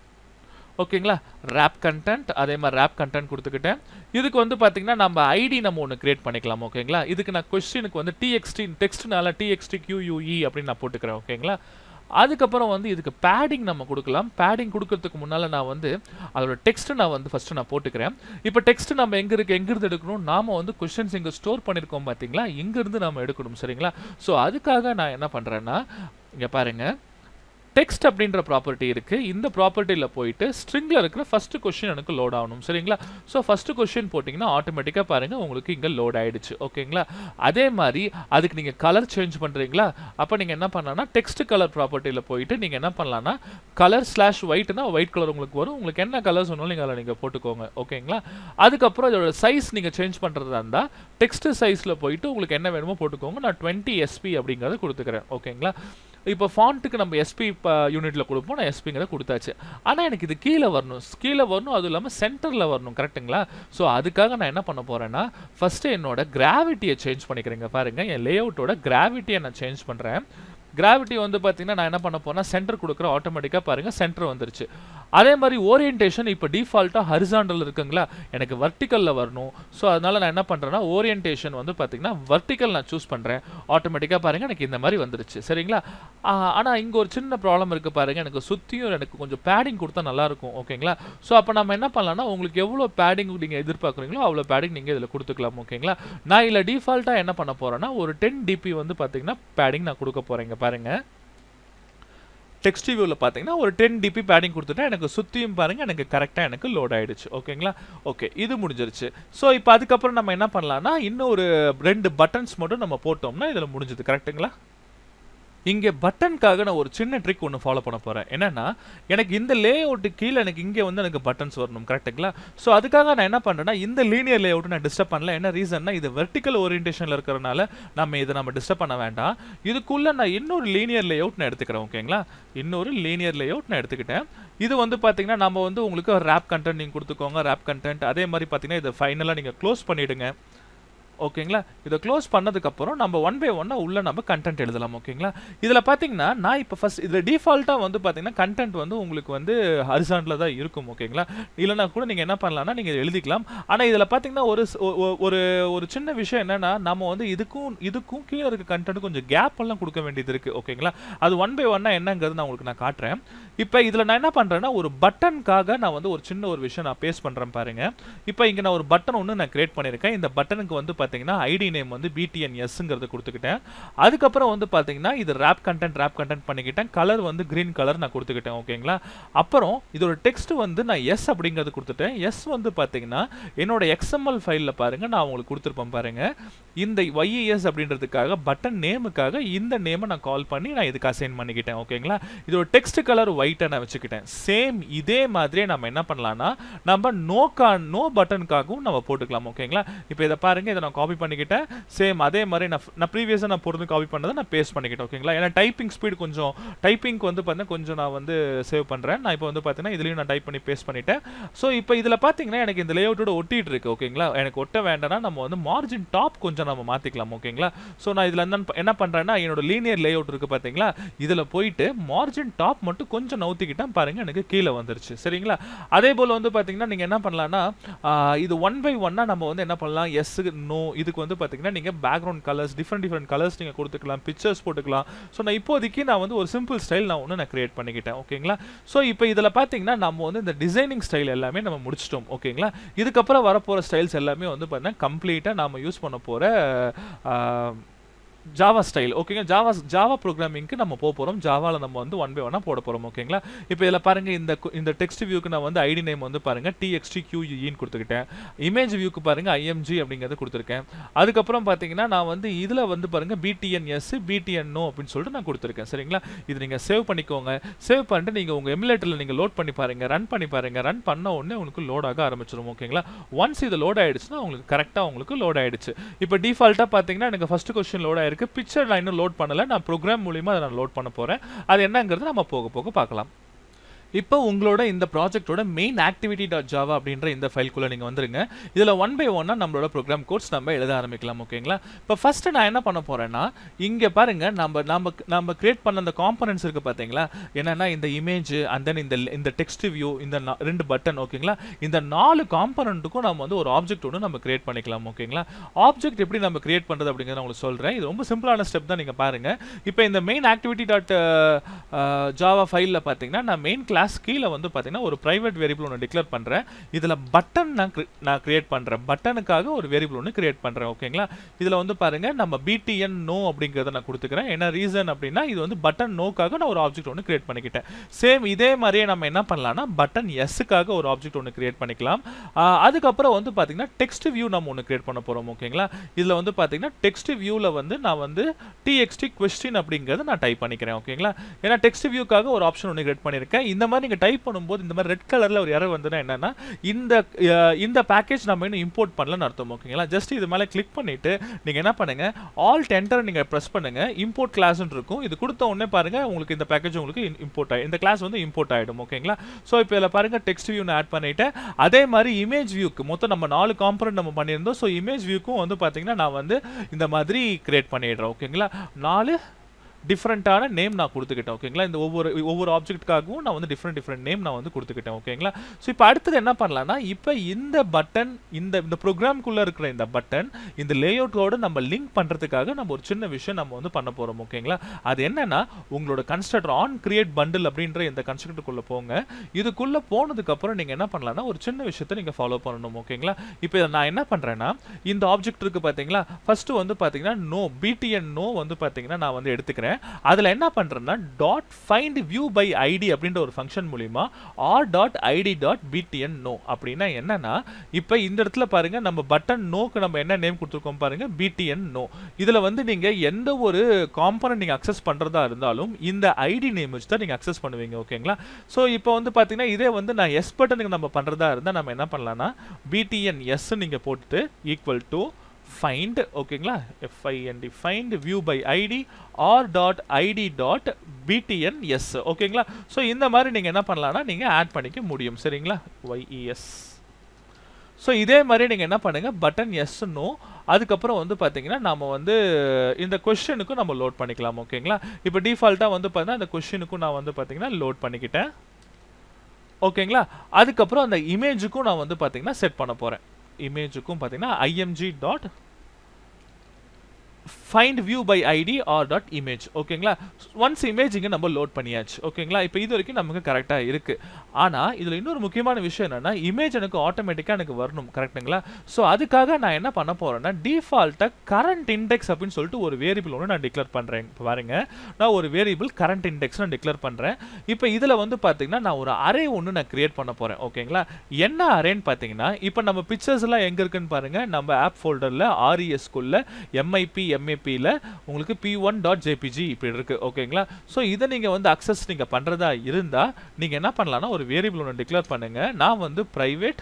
ஓகேங்களா ரேப் கண்டென்ட் அதே மாதிரி ரேப் கண்டென்ட் கொடுத்துக்கிட்டேன் இதுக்கு வந்து பார்த்தீங்கன்னா நம்ம ஐடி நம்ம ஒன்று கிரியேட் பண்ணிக்கலாம் ஓகேங்களா இதுக்கு நான் கொஸ்டினுக்கு வந்து டிஎக்ஸ்டி டெக்ஸ்ட்னால டிஎக்ஸ்டி கியூயூஇ அப்படின்னு நான் போட்டுக்கிறேன் ஓகேங்களா அதுக்கப்புறம் வந்து இதுக்கு பேடிங் நம்ம கொடுக்கலாம் பேடிங் கொடுக்கறதுக்கு முன்னால் நான் வந்து அதோட டெக்ஸ்ட்டு நான் வந்து ஃபஸ்ட்டு நான் போட்டுக்கிறேன் இப்போ டெக்ஸ்ட் நம்ம எங்கே இருக்கு எங்கேருந்து எடுக்கணும் நாம வந்து கொஷின்ஸ் இங்கே ஸ்டோர் பண்ணியிருக்கோம் பார்த்தீங்களா இங்கேருந்து நம்ம எடுக்கணும் சரிங்களா ஸோ அதுக்காக நான் என்ன பண்ணுறேன்னா இங்கே பாருங்கள் டெக்ஸ்ட் அப்படின்ற ப்ராப்பர்ட்டி இருக்கு இந்த ப்ராப்பர்ட்டியில் போயிட்டு ஸ்ட்ரிங்கில் இருக்கிற ஃபர்ஸ்ட் கொஸ்டின் எனக்கு லோட் ஆகணும் சரிங்களா ஸோ ஃபர்ஸ்ட் கொஸ்டின் போட்டிங்கன்னா ஆட்டோமேட்டிக்காக பாருங்கள் உங்களுக்கு இங்கே லோட் ஆயிடுச்சு ஓகேங்களா அதே மாதிரி அதுக்கு நீங்கள் கலர் சேஞ்ச் பண்ணுறீங்களா அப்போ நீங்கள் என்ன பண்ணலாம்னா டெக்ஸ்ட் கலர் ப்ராப்பர்ட்டியில் போயிட்டு நீங்கள் என்ன பண்ணலாம்னா கலர் ஸ்லாஷ் ஒயிட்னா ஒயிட் கலர் உங்களுக்கு வரும் உங்களுக்கு என்ன கலர் சொன்னாலும் நீங்கள் அதில் நீங்கள் போட்டுக்கோங்க ஓகேங்களா அதுக்கப்புறம் இதோட சைஸ் நீங்கள் சேஞ்ச் பண்ணுறதா இருந்தால் டெக்ஸ்ட் சைஸில் போயிட்டு உங்களுக்கு என்ன வேணுமோ போட்டுக்கோங்க நான் டுவெண்ட்டி எஸ்பி அப்படிங்கிறத கொடுத்துக்கிறேன் ஓகேங்களா இப்போ ஃபாண்ட்டுக்கு நம்ம எஸ்பி யூனிட்டில் கொடுப்போம் நான் எஸ்பிங்கிறத கொடுத்தாச்சு ஆனால் எனக்கு இது கீழே வரணும் கீழே வரணும் அதுவும் இல்லாமல் சென்டரில் வரணும் கரெக்ட்டுங்களா ஸோ அதுக்காக நான் என்ன பண்ண போகிறேன்னா ஃபஸ்ட்டு என்னோட கிராவிட்டியை சேஞ்ச் பண்ணிக்கிறேங்க பாருங்கள் என் லேஅவுட்டோட கிராவிட்டியை நான் சேஞ்ச் பண்ணுறேன் கிராவிட்டி வந்து பார்த்தீங்கன்னா நான் என்ன பண்ண போறேன்னா சென்டர் கொடுக்குற ஆட்டோமேட்டிக்காக பாருங்கள் சென்டர் வந்துருச்சு அதே மாதிரி ஓரியன்டேஷன் இப்போ டிஃபால்ட்டாக ஹரிசாண்டல் இருக்குங்களா எனக்கு வர்டிக்கலில் வரணும் ஸோ அதனால நான் என்ன பண்ணுறேன்னா ஓரியன்டேஷன் வந்து பார்த்தீங்கன்னா வர்டிக்கல் நான் சூஸ் பண்ணுறேன் ஆட்டோமேட்டிக்காக பாருங்கள் எனக்கு இந்த மாதிரி வந்துருச்சு சரிங்களா ஆனால் இங்கே ஒரு சின்ன ப்ராப்ளம் இருக்குது பாருங்கள் எனக்கு சுற்றியும் எனக்கு கொஞ்சம் பேடிங் கொடுத்தா நல்லாயிருக்கும் ஓகேங்களா ஸோ அப்போ நம்ம என்ன பண்ணலாம்னா உங்களுக்கு எவ்வளோ பேடிங் நீங்கள் எதிர்பார்க்குறீங்களோ அவ்வளோ பேடிங் நீங்கள் இதில் கொடுத்துக்கலாம் ஓகேங்களா நான் இதில் டிஃபால்ட்டாக என்ன பண்ண போகிறேன்னா ஒரு டென் டிபி வந்து பார்த்தீங்கன்னா பேடிங் நான் கொடுக்க போகிறேங்க பாருங்கள் டெக்ஸ்ட் வியூவில் பார்த்தீங்கன்னா ஒரு டென் டிபி பேடிங் கொடுத்துட்டா எனக்கு சுற்றியும் பாருங்கள் எனக்கு கரெக்டாக எனக்கு லோட் ஆயிடுச்சு ஓகேங்களா ஓகே இது முடிஞ்சிருச்சு ஸோ இப்போ அதுக்கப்புறம் நம்ம என்ன பண்ணலாம்னா இன்னும் ஒரு ரெண்டு பட்டன்ஸ் மட்டும் நம்ம போட்டோம்னா இதில் முடிஞ்சது கரெக்ட்டுங்களா இங்கே பட்டனுக்காக நான் ஒரு சின்ன ட்ரிக் ஒன்று ஃபாலோ பண்ண போகிறேன் என்னன்னா எனக்கு இந்த லே அவுட்டு கீழே எனக்கு இங்கே வந்து எனக்கு பட்டன்ஸ் வரணும் கரெக்டுங்களா ஸோ அதுக்காக நான் என்ன பண்ணுறேன்னா இந்த லீனியர் லே அவுட்டு நான் டிஸ்டர்ப் பண்ணல என்ன ரீசன்னா இது வெர்டிக்கல் ஓரியன்டேஷனில் இருக்கிறனால நம்ம இதை நம்ம டிஸ்டர்ப் பண்ண வேண்டாம் இதுக்குள்ளே நான் இன்னொரு லீனியர் லே அவுட் நான் எடுத்துக்கிறேன் ஓகேங்களா இன்னொரு லீனியர் லே அவுட் நான் எடுத்துக்கிட்டேன் இது வந்து பார்த்தீங்கன்னா நம்ம வந்து உங்களுக்கு ரேப் கண்டென்ட் நீங்கள் கொடுத்துக்கோங்க ரேப் கண்டென்ட் அதே மாதிரி பார்த்தீங்கன்னா இதை ஃபைனலாக நீங்கள் க்ளோஸ் பண்ணிவிடுங்க ஓகேங்களா இதை க்ளோஸ் பண்ணதுக்கப்புறம் நம்ம ஒன் பை ஒன்னாக உள்ள நம்ம கண்டென்ட் எழுதலாம் ஓகேங்களா இதில் பார்த்தீங்கன்னா நான் இப்போ ஃபஸ்ட் இதில் டிஃபால்ட்டாக வந்து பார்த்தீங்கன்னா கண்டென்ட் வந்து உங்களுக்கு வந்து ஹரிசாண்டில் தான் இருக்கும் ஓகேங்களா இல்லைனா கூட நீங்கள் என்ன பண்ணலாம்னா நீங்கள் எழுதிக்கலாம் ஆனால் இதில் பார்த்தீங்கன்னா ஒரு ஒரு ஒரு சின்ன விஷயம் என்னென்னா நம்ம வந்து இதுக்கும் இதுக்கும் கீழே இருக்க கண்டென்ட் கொஞ்சம் கேப் எல்லாம் கொடுக்க வேண்டியது இருக்குது ஓகேங்களா அது ஒன் பை ஒன்னாக என்னங்கிறது நான் உங்களுக்கு நான் காட்டுறேன் இப்போ இதில் நான் என்ன பண்ணுறேன்னா ஒரு பட்டனுக்காக நான் வந்து ஒரு சின்ன ஒரு விஷயம் நான் பேஸ் பண்ணுறேன் பாருங்கள் இப்போ இங்கே நான் ஒரு பட்டன் ஒன்று நான் கிரியேட் பண்ணியிருக்கேன் இந்த பட்டனுக்கு வந்து பார்த்தீங்கன்னா ஐடி நேம் வந்து பிடிஎன் எஸ்ங்கிறது கொடுத்துக்கிட்டேன் அதுக்கப்புறம் வந்து பார்த்தீங்கன்னா இது ரேப் கண்டென்ட் ரேப் கண்டென்ட் பண்ணிக்கிட்டேன் கலர் வந்து கிரீன் கலர் நான் கொடுத்துக்கிட்டேன் ஓகேங்களா அப்புறம் இதோட டெக்ஸ்ட் வந்து நான் எஸ் அப்படிங்கிறது கொடுத்துட்டேன் எஸ் வந்து பார்த்தீங்கன்னா என்னோட எக்ஸ்எம்எல் ஃபைலில் பாருங்கள் நான் உங்களுக்கு கொடுத்துருப்பேன் பாருங்கள் இந்த ஒய்இஎஸ் அப்படின்றதுக்காக பட்டன் நேமுக்காக இந்த நேமை நான் கால் பண்ணி நான் இதுக்கு அசைன் பண்ணிக்கிட்டேன் ஓகேங்களா இதோட டெக்ஸ்ட் கலர் ஒயிட்டை நான் வச்சுக்கிட்டேன் சேம் இதே மாதிரியே நம்ம என்ன பண்ணலாம்னா நம்ம நோ கா நோ பட்டனுக்காகவும் நம்ம போட்டுக்கலாம் ஓகேங்களா இப்போ இதை பாருங்கள் இதை நான் காப்பி பண்ணிக்கிட்டேன் சேம் அதே மாதிரி நான் நான் ப்ரீவியஸாக நான் பொறுத்து காப்பி பண்ணதை நான் பேஸ்ட் பண்ணிக்கிட்டேன் ஓகேங்களா ஏன்னா டைப்பிங் ஸ்பீடு கொஞ்சம் டைப்பிங்க்கு வந்து பார்த்தீங்கன்னா கொஞ்சம் நான் வந்து சேவ் பண்ணுறேன் நான் இப்போ வந்து பார்த்தீங்கன்னா இதுலேயும் நான் டைப் பண்ணி பேஸ்ட் பண்ணிட்டேன் ஸோ இப்போ இதில் பார்த்தீங்கன்னா எனக்கு இந்த லேஅவுட்டோட ஒட்டிட்டு இருக்கு ஓகேங்களா எனக்கு ஒட்ட வேண்டாம்னா நம்ம வந்து மார்ஜின் டாப் கொஞ்சம் நம்ம மாற்றிக்கலாம் ஓகேங்களா ஸோ நான் இதில் என்ன என்ன பண்ணுறேன்னா என்னோட லீனியர் லேஅவுட் இருக்குது பார்த்தீங்களா இதில் போயிட்டு மார்ஜின் டாப் மட்டும் கொஞ்சம் நவுத்திக்கிட்டேன் பாருங்க எனக்கு கீழே வந்துருச்சு சரிங்களா அதே போல் வந்து பார்த்தீங்கன்னா நீங்கள் என்ன பண்ணலாம்னா இது ஒன் பை ஒன்னாக நம்ம வந்து என்ன பண்ணலாம் எஸ் நோ இதுக்கு வந்து பார்த்தீங்கன்னா நீங்கள் background colours different different colours நீங்கள் கொடுத்துக்கலாம் பிக்சர்ஸ் போட்டுக்கலாம் ஸோ நான் இப்போதைக்கு நான் வந்து ஒரு சிம்பிள் ஸ்டைல் நான் ஒன்று நான் கிரியேட் பண்ணிக்கிட்டேன் ஓகேங்களா ஸோ இப்போ இதில் பார்த்தீங்கன்னா நம்ம வந்து இந்த டிசைனிங் ஸ்டைல் எல்லாமே நம்ம முடிச்சிட்டோம் ஓகேங்களா இதுக்கப்புறம் வரப்போகிற ஸ்டைல்ஸ் எல்லாமே வந்து பார்த்தீங்கன்னா கம்ப்ளீட்டாக நம்ம யூஸ் பண்ண போகிற ஜாவா ஸ்டைல் ஓகேங்க ஜாவா ஜாவா ப்ரோக்ராமிங்க்கு நம்ம போக போகிறோம் ஜாவாவில் நம்ம வந்து ஒன் பை ஒன்னாக போட போகிறோம் ஓகேங்களா இப்போ இதில் பாருங்கள் இந்த இந்த டெக்ஸ்ட் வியூக்கு நான் வந்து ஐடி நேம் வந்து பாருங்கள் டிஎக்ஸ்டி கியூஇன்னு கொடுத்துக்கிட்டேன் இமேஜ் வியூக்கு பாருங்கள் ஐஎம்ஜி அப்படிங்கிறத கொடுத்துருக்கேன் அதுக்கப்புறம் பார்த்தீங்கன்னா நான் வந்து இதில் வந்து பாருங்கள் பிடிஎன்எஸ் பிடிஎன்ஓ அப்படின்னு சொல்லிட்டு நான் கொடுத்துருக்கேன் சரிங்களா இது நீங்கள் சேவ் பண்ணிக்கோங்க சேவ் பண்ணிட்டு நீங்கள் உங்கள் எமுலேட்டரில் நீங்கள் லோட் பண்ணி பாருங்கள் ரன் பண்ணி பாருங்கள் ரன் பண்ண உடனே உங்களுக்கு லோட் ஆக ஆரம்பிச்சிடும் ஓகேங்களா ஒன்ஸ் இது லோட் ஆயிடுச்சுன்னா உங்களுக்கு கரெக்டாக உங்களுக்கு லோட் ஆயிடுச்சு இப்போ டிஃபால்ட்டாக பார்த்தீங்கன்னா எனக்கு ஃபஸ்ட்டு கொஸ்டின் லோட் ஆயிருக்கு இருக்கு பிக்சர் நான் இன்னும் லோட் பண்ணல நான் ப்ரோக்ராம் மூலியமா அதை நான் லோட் பண்ண போறேன் அது என்னங்கிறது நம்ம போக போக பார்க்கலாம் இப்போ உங்களோட இந்த ப்ராஜெக்ட்டோட மெயின் ஆக்டிவிட்டி டாட் ஜாவா அப்படின்ற இந்த ஃபைல்குள்ளே நீங்கள் வந்துருங்க இதில் ஒன் பை ஒன்னாக நம்மளோட ப்ரோக்ராம் கோட்ஸ் நம்ம எழுத ஆரம்பிக்கலாம் ஓகேங்களா இப்போ ஃபஸ்ட்டு நான் என்ன பண்ண போகிறேன்னா இங்கே பாருங்கள் நம்ம நம்ம நம்ம கிரியேட் பண்ண அந்த காம்பனன்ஸ் இருக்குது பார்த்தீங்களா என்னென்னா இந்த இமேஜ் அண்ட் தென் இந்த இந்த டெக்ஸ்ட் வியூ இந்த ரெண்டு பட்டன் ஓகேங்களா இந்த நாலு காம்பனண்ட்டுக்கும் நம்ம வந்து ஒரு ஆப்ஜெக்ட் ஒன்று நம்ம கிரியேட் பண்ணிக்கலாம் ஓகேங்களா ஆப்ஜெக்ட் எப்படி நம்ம கிரியேட் பண்ணுறது அப்படிங்கிறத உங்களுக்கு சொல்கிறேன் இது ரொம்ப சிம்பிளான ஸ்டெப் தான் நீங்கள் பாருங்கள் இப்போ இந்த மெயின் ஆக்டிவிட்டி டாட் ஜாவா ஃபைலில் பார்த்தீங்கன்னா நான் மெயின் கிளாஸ் கிளாஸ் கீழே வந்து பார்த்தீங்கன்னா ஒரு ப்ரைவேட் வேரியபிள் ஒன்று டிக்ளேர் பண்ணுறேன் இதில் பட்டன் நான் cre- நான் கிரியேட் பண்ணுறேன் பட்டனுக்காக ஒரு வேரியபிள் ஒன்று கிரியேட் பண்ணுறேன் ஓகேங்களா இதில் வந்து பாருங்க நம்ம பிடிஎன் நோ அப்படிங்கிறத நான் கொடுத்துக்கிறேன் என்ன ரீசன் அப்படின்னா இது வந்து பட்டன் நோக்காக நான் ஒரு ஆப்ஜெக்ட் ஒன்று கிரியேட் பண்ணிக்கிட்டேன் சேம் இதே மாதிரியே நம்ம என்ன பண்ணலாம்னா பட்டன் எஸ்ஸுக்காக ஒரு ஆப்ஜெக்ட் ஒன்று கிரியேட் பண்ணிக்கலாம் ஆஹ் அதுக்கப்புறம் வந்து பார்த்தீங்கன்னா டெக்ஸ்ட் வியூ நம்ம ஒன்று கிரியேட் பண்ண போகிறோம் ஓகேங்களா இதில் வந்து பார்த்தீங்கன்னா டெக்ஸ்ட் வியூவில் வந்து நான் வந்து டிஎக்ஸ்டி கொஸ்டின் அப்படிங்கிறத நான் டைப் பண்ணிக்கிறேன் ஓகேங்களா ஏன்னா டெக்ஸ்ட் வியூக்காக ஒரு ஆப்ஷன் ஒன்று கிரியேட் பண்ணியிருக்கேன் இந்த மாதிரி நீங்கள் டைப் பண்ணும்போது இந்த மாதிரி ரெட் கலரில் ஒரு எரர் வந்துன்னா என்னன்னா இந்த அஹ், இந்த பேக்கேஜ் நம்ம இன்னும் இம்போர்ட் பண்ணலன்னு அர்த்தம் ஓகேங்களா ஜஸ்ட் இது மேலே கிளிக் பண்ணிட்டு நீங்கள் என்ன பண்ணுங்க ஆல் டென்டர் நீங்கள் ப்ரெஸ் பண்ணுங்க இம்போர்ட் கிளாஸ்னு இருக்கும் இது கொடுத்த உடனே பாருங்க உங்களுக்கு இந்த பேக்கேஜ் உங்களுக்கு இம்போர்ட் ஆகி இந்த கிளாஸ் வந்து இம்போர்ட் ஆகிடும் ஓகேங்களா ஸோ இப்போ இதில் பாருங்க டெக்ஸ்ட் வியூ நான் ஆட் பண்ணிட்டேன் அதே மாதிரி இமேஜ் வியூக்கு மொத்தம் நம்ம நாலு காம்பனண்ட் நம்ம பண்ணியிருந்தோம் ஸோ இமேஜ் வியூக்கும் வந்து பார்த்தீங்கன்னா நான் வந்து இந்த மாதிரி கிரியேட் பண்ணிடுறேன் ஓகேங்களா நாலு டிஃப்ரெண்ட்டான நேம் நான் கொடுத்துக்கிட்டேன் ஓகேங்களா இந்த ஒவ்வொரு ஒவ்வொரு ஆப்ஜெக்ட்டுக்காகவும் நான் வந்து டிஃப்ரெண்ட் டிஃப்ரெண்ட் நேம் நான் வந்து கொடுத்துக்கிட்டேன் ஓகேங்களா ஸோ இப்போ அடுத்தது என்ன பண்ணலாம்னா இப்போ இந்த பட்டன் இந்த இந்த ப்ரோக்ராம்குள்ளே இருக்கிற இந்த பட்டன் இந்த லேஅவுட்டோட நம்ம லிங்க் பண்ணுறதுக்காக நம்ம ஒரு சின்ன விஷயம் நம்ம வந்து பண்ண போகிறோம் ஓகேங்களா அது என்னன்னா உங்களோட கன்ஸ்ட்ரக்டர் ஆன் கிரியேட் பண்டில் அப்படின்ற இந்த கன்ஸ்ட்ரக்டருக்குள்ளே போங்க இதுக்குள்ளே போனதுக்கப்புறம் நீங்கள் என்ன பண்ணலாம்னா ஒரு சின்ன விஷயத்தை நீங்கள் ஃபாலோ பண்ணணும் ஓகேங்களா இப்போ இதை நான் என்ன பண்ணுறேன்னா இந்த ஆப்ஜெக்ட் இருக்குது பார்த்தீங்களா ஃபஸ்ட்டு வந்து பார்த்தீங்கன்னா நோ பிடிஎன் நோ வந்து பார்த்தீங்கன்னா நான் வந்து எடுத்துக்கிறேன் அதில் என்ன பண்ணுறேன்னா dot find view by ID அப்படின்ற ஒரு ஃபங்க்ஷன் மூலிமா R dot ID dot PTN no அப்படின்னா என்னன்னா இப்போ இந்த இடத்துல பாருங்க நம்ம பட்டன் நோக்கு நம்ம என்ன நேம் கொடுத்துருக்கோம் பாருங்க பிடிஎன் நோ இதில் வந்து நீங்கள் எந்த ஒரு காம்பனண்ட் நீங்கள் அக்சஸ் பண்ணுறதா இருந்தாலும் இந்த ஐடி நேம் வச்சு தான் நீங்கள் அக்சஸ் பண்ணுவீங்க ஓகேங்களா ஸோ இப்போ வந்து பார்த்தீங்கன்னா இதே வந்து நான் எஸ் பட்டனுக்கு நம்ம பண்ணுறதா இருந்தால் நம்ம என்ன பண்ணலாம்னா பிடிஎன் எஸ் நீங்கள் போட்டுட்டு ஈக்குவல் டு find ஓகேங்களா F I N D find view by id or dot id dot btn yes ஓகேங்களா ஸோ இந்த மாதிரி நீங்கள் என்ன பண்ணலாம்னா நீங்கள் ஆட் பண்ணிக்க முடியும் சரிங்களா ஒய்இஎஸ் ஸோ இதே மாதிரி நீங்கள் என்ன பண்ணுங்க பட்டன் எஸ் நோ அதுக்கப்புறம் வந்து பார்த்தீங்கன்னா நம்ம வந்து இந்த கொஷனுக்கும் நம்ம லோட் பண்ணிக்கலாம் ஓகேங்களா இப்போ டிஃபால்ட்டாக வந்து பார்த்தீங்கன்னா இந்த கொஷினுக்கும் நான் வந்து பார்த்தீங்கன்னா லோட் பண்ணிக்கிட்டேன் ஓகேங்களா அதுக்கப்புறம் அந்த இமேஜுக்கும் நான் வந்து பார்த்தீங்கன்னா செட் பண்ண போகிறேன் இமேஜுக்கும் பார்த்தீங்கன்னா IMG dot find view by ID R dot image ஓகேங்களா ஒன்ஸ் இமேஜ் இங்கே நம்ம லோட் பண்ணியாச்சு ஓகேங்களா இப்போ இது வரைக்கும் நமக்கு கரெக்டாக இருக்குது ஆனால் இதில் இன்னொரு முக்கியமான விஷயம் என்னென்னா இமேஜ் எனக்கு ஆட்டோமேட்டிக்காக எனக்கு வரணும் கரெக்டுங்களா ஸோ அதுக்காக நான் என்ன பண்ண போகிறேன்னா டிஃபால்ட்டாக கரண்ட் இண்டெக்ஸ் அப்படின்னு சொல்லிட்டு ஒரு வேரியபிள் ஒன்று நான் டிக்ளேர் பண்ணுறேன் இப்போ பாருங்க நான் ஒரு வேரியபிள் கரண்ட் இண்டெக்ஸ் நான் டிக்ளேர் பண்ணுறேன் இப்போ இதில் வந்து பார்த்தீங்கன்னா நான் ஒரு அரே ஒன்று நான் கிரியேட் பண்ண போகிறேன் ஓகேங்களா என்ன அரேன்னு பார்த்தீங்கன்னா இப்போ நம்ம பிக்சர்ஸ் எல்லாம் எங்கே இருக்குன்னு பாருங்க நம்ம ஆப் ஃபோல்டரில் ஆர்இஎஸ்குள்ள எம்ஐபி எம்ஏபியில் உங்களுக்கு பி ஒன் டாட் ஜேபிஜி இப்படி இருக்குது ஓகேங்களா ஸோ இதை நீங்கள் வந்து அக்சஸ் நீங்கள் பண்ணுறதா இருந்தால் நீங்கள் என்ன பண்ணலாம்னா ஒரு வேரியபிள் ஒன்று டிக்ளேர் பண்ணுங்கள் நான் வந்து ப்ரைவேட்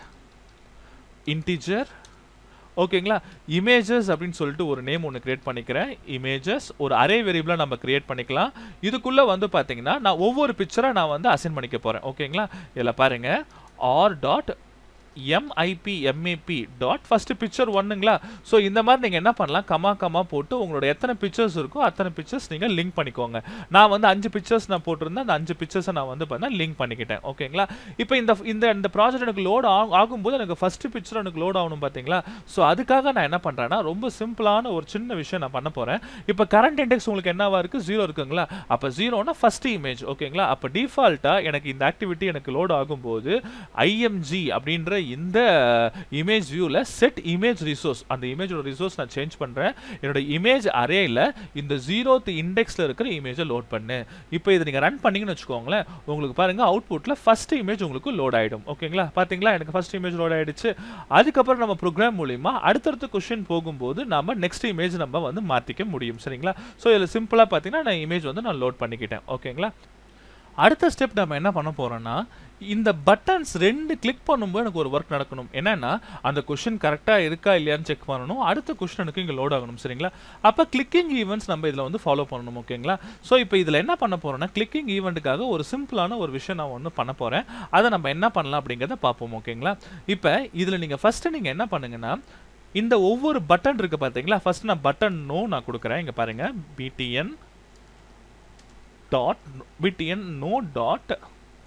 இன்டிஜர் ஓகேங்களா இமேஜஸ் அப்படின்னு சொல்லிட்டு ஒரு நேம் ஒன்று கிரியேட் பண்ணிக்கிறேன் இமேஜஸ் ஒரு அரே வேரியபிளாக நம்ம கிரியேட் பண்ணிக்கலாம் இதுக்குள்ளே வந்து பார்த்தீங்கன்னா நான் ஒவ்வொரு பிக்சராக நான் வந்து அசைன் பண்ணிக்க போகிறேன் ஓகேங்களா இதில் பாருங்கள் R dot M I B M A B dot first picture ஒன்றுங்களா ஸோ இந்த மாதிரி நீங்கள் என்ன பண்ணலாம் கமா கமா போட்டு உங்களோட எத்தனை பிக்சர்ஸ் இருக்கோ அத்தனை பிக்சர்ஸ் நீங்கள் லிங்க் பண்ணிக்கோங்க நான் வந்து அஞ்சு பிக்சர்ஸ் நான் போட்டிருந்தேன் அந்த அஞ்சு பிக்சர்ஸை நான் வந்து பார்த்தீங்கன்னா லிங்க் பண்ணிக்கிட்டேன் ஓகேங்களா இப்போ இந்த இந்த இந்த ப்ராஜெக்ட் எனக்கு லோட் ஆகும்போது எனக்கு ஃபஸ்ட்டு பிக்சர் எனக்கு லோட் ஆகணும் பார்த்தீங்களா ஸோ அதுக்காக நான் என்ன பண்ணுறேன்னா ரொம்ப சிம்பிளான ஒரு சின்ன விஷயம் நான் பண்ண போகிறேன் இப்போ கரண்ட் இண்டெக்ஸ் உங்களுக்கு என்னவா இருக்குது ஜீரோ இருக்குங்களா அப்போ ஜீரோனா ஃபஸ்ட்டு இமேஜ் ஓகேங்களா அப்போ டிஃபால்ட்டாக எனக்கு இந்த ஆக்டிவிட்டி எனக்கு லோட் ஆகும்போது ஐஎம்ஜி அப்படின்ற இந்த இமேஜ் வியூவில் செட் இமேஜ் ரிசோர்ஸ் அந்த இமேஜோட ரிசோர்ஸ் நான் சேஞ்ச் பண்ணுறேன் என்னோட இமேஜ் அரேயில் இந்த ஜீரோத் இண்டெக்ஸில் இருக்கிற இமேஜை லோட் பண்ணு இப்போ இதை நீங்கள் ரன் பண்ணீங்கன்னு வச்சுக்கோங்களேன் உங்களுக்கு பாருங்கள் அவுட்புட்டில் ஃபஸ்ட் இமேஜ் உங்களுக்கு லோட் ஆகிடும் ஓகேங்களா பார்த்தீங்களா எனக்கு ஃபஸ்ட் இமேஜ் லோட் ஆகிடுச்சு அதுக்கப்புறம் நம்ம ப்ரோக்ராம் மூலிமா அடுத்தடுத்த கொஷின் போகும்போது நம்ம நெக்ஸ்ட் இமேஜ் நம்ம வந்து மாற்றிக்க முடியும் சரிங்களா ஸோ இதில் சிம்பிளாக பார்த்தீங்கன்னா நான் இமேஜ் வந்து நான் லோட் பண்ணிக்கிட்டேன் ஓகேங்களா அடுத்த ஸ்டெப் நம்ம என்ன பண்ண போறோம்னா இந்த பட்டன்ஸ் ரெண்டு கிளிக் பண்ணும்போது எனக்கு ஒரு ஒர்க் நடக்கணும் என்னன்னா அந்த கொஷின் கரெக்டாக இருக்கா இல்லையான்னு செக் பண்ணணும் அடுத்த கொஷின் எனக்கு இங்கே லோட் ஆகணும் சரிங்களா அப்போ கிளிக்கிங் ஈவெண்ட்ஸ் நம்ம இதில் வந்து ஃபாலோ பண்ணணும் ஓகேங்களா ஸோ இப்போ இதில் என்ன பண்ண போறோம்னா கிளிக்கிங் ஈவெண்ட்டுக்காக ஒரு சிம்பிளான ஒரு விஷயம் நான் ஒன்று பண்ண போகிறேன் அதை நம்ம என்ன பண்ணலாம் அப்படிங்கிறத பார்ப்போம் ஓகேங்களா இப்போ இதில் நீங்கள் ஃபஸ்ட்டு நீங்கள் என்ன பண்ணுங்கன்னா இந்த ஒவ்வொரு பட்டன் இருக்கு பார்த்தீங்களா ஃபர்ஸ்ட் நான் பட்டன் நோ நான் கொடுக்குறேன் இங்கே பாருங்க B T N dot PTN no dot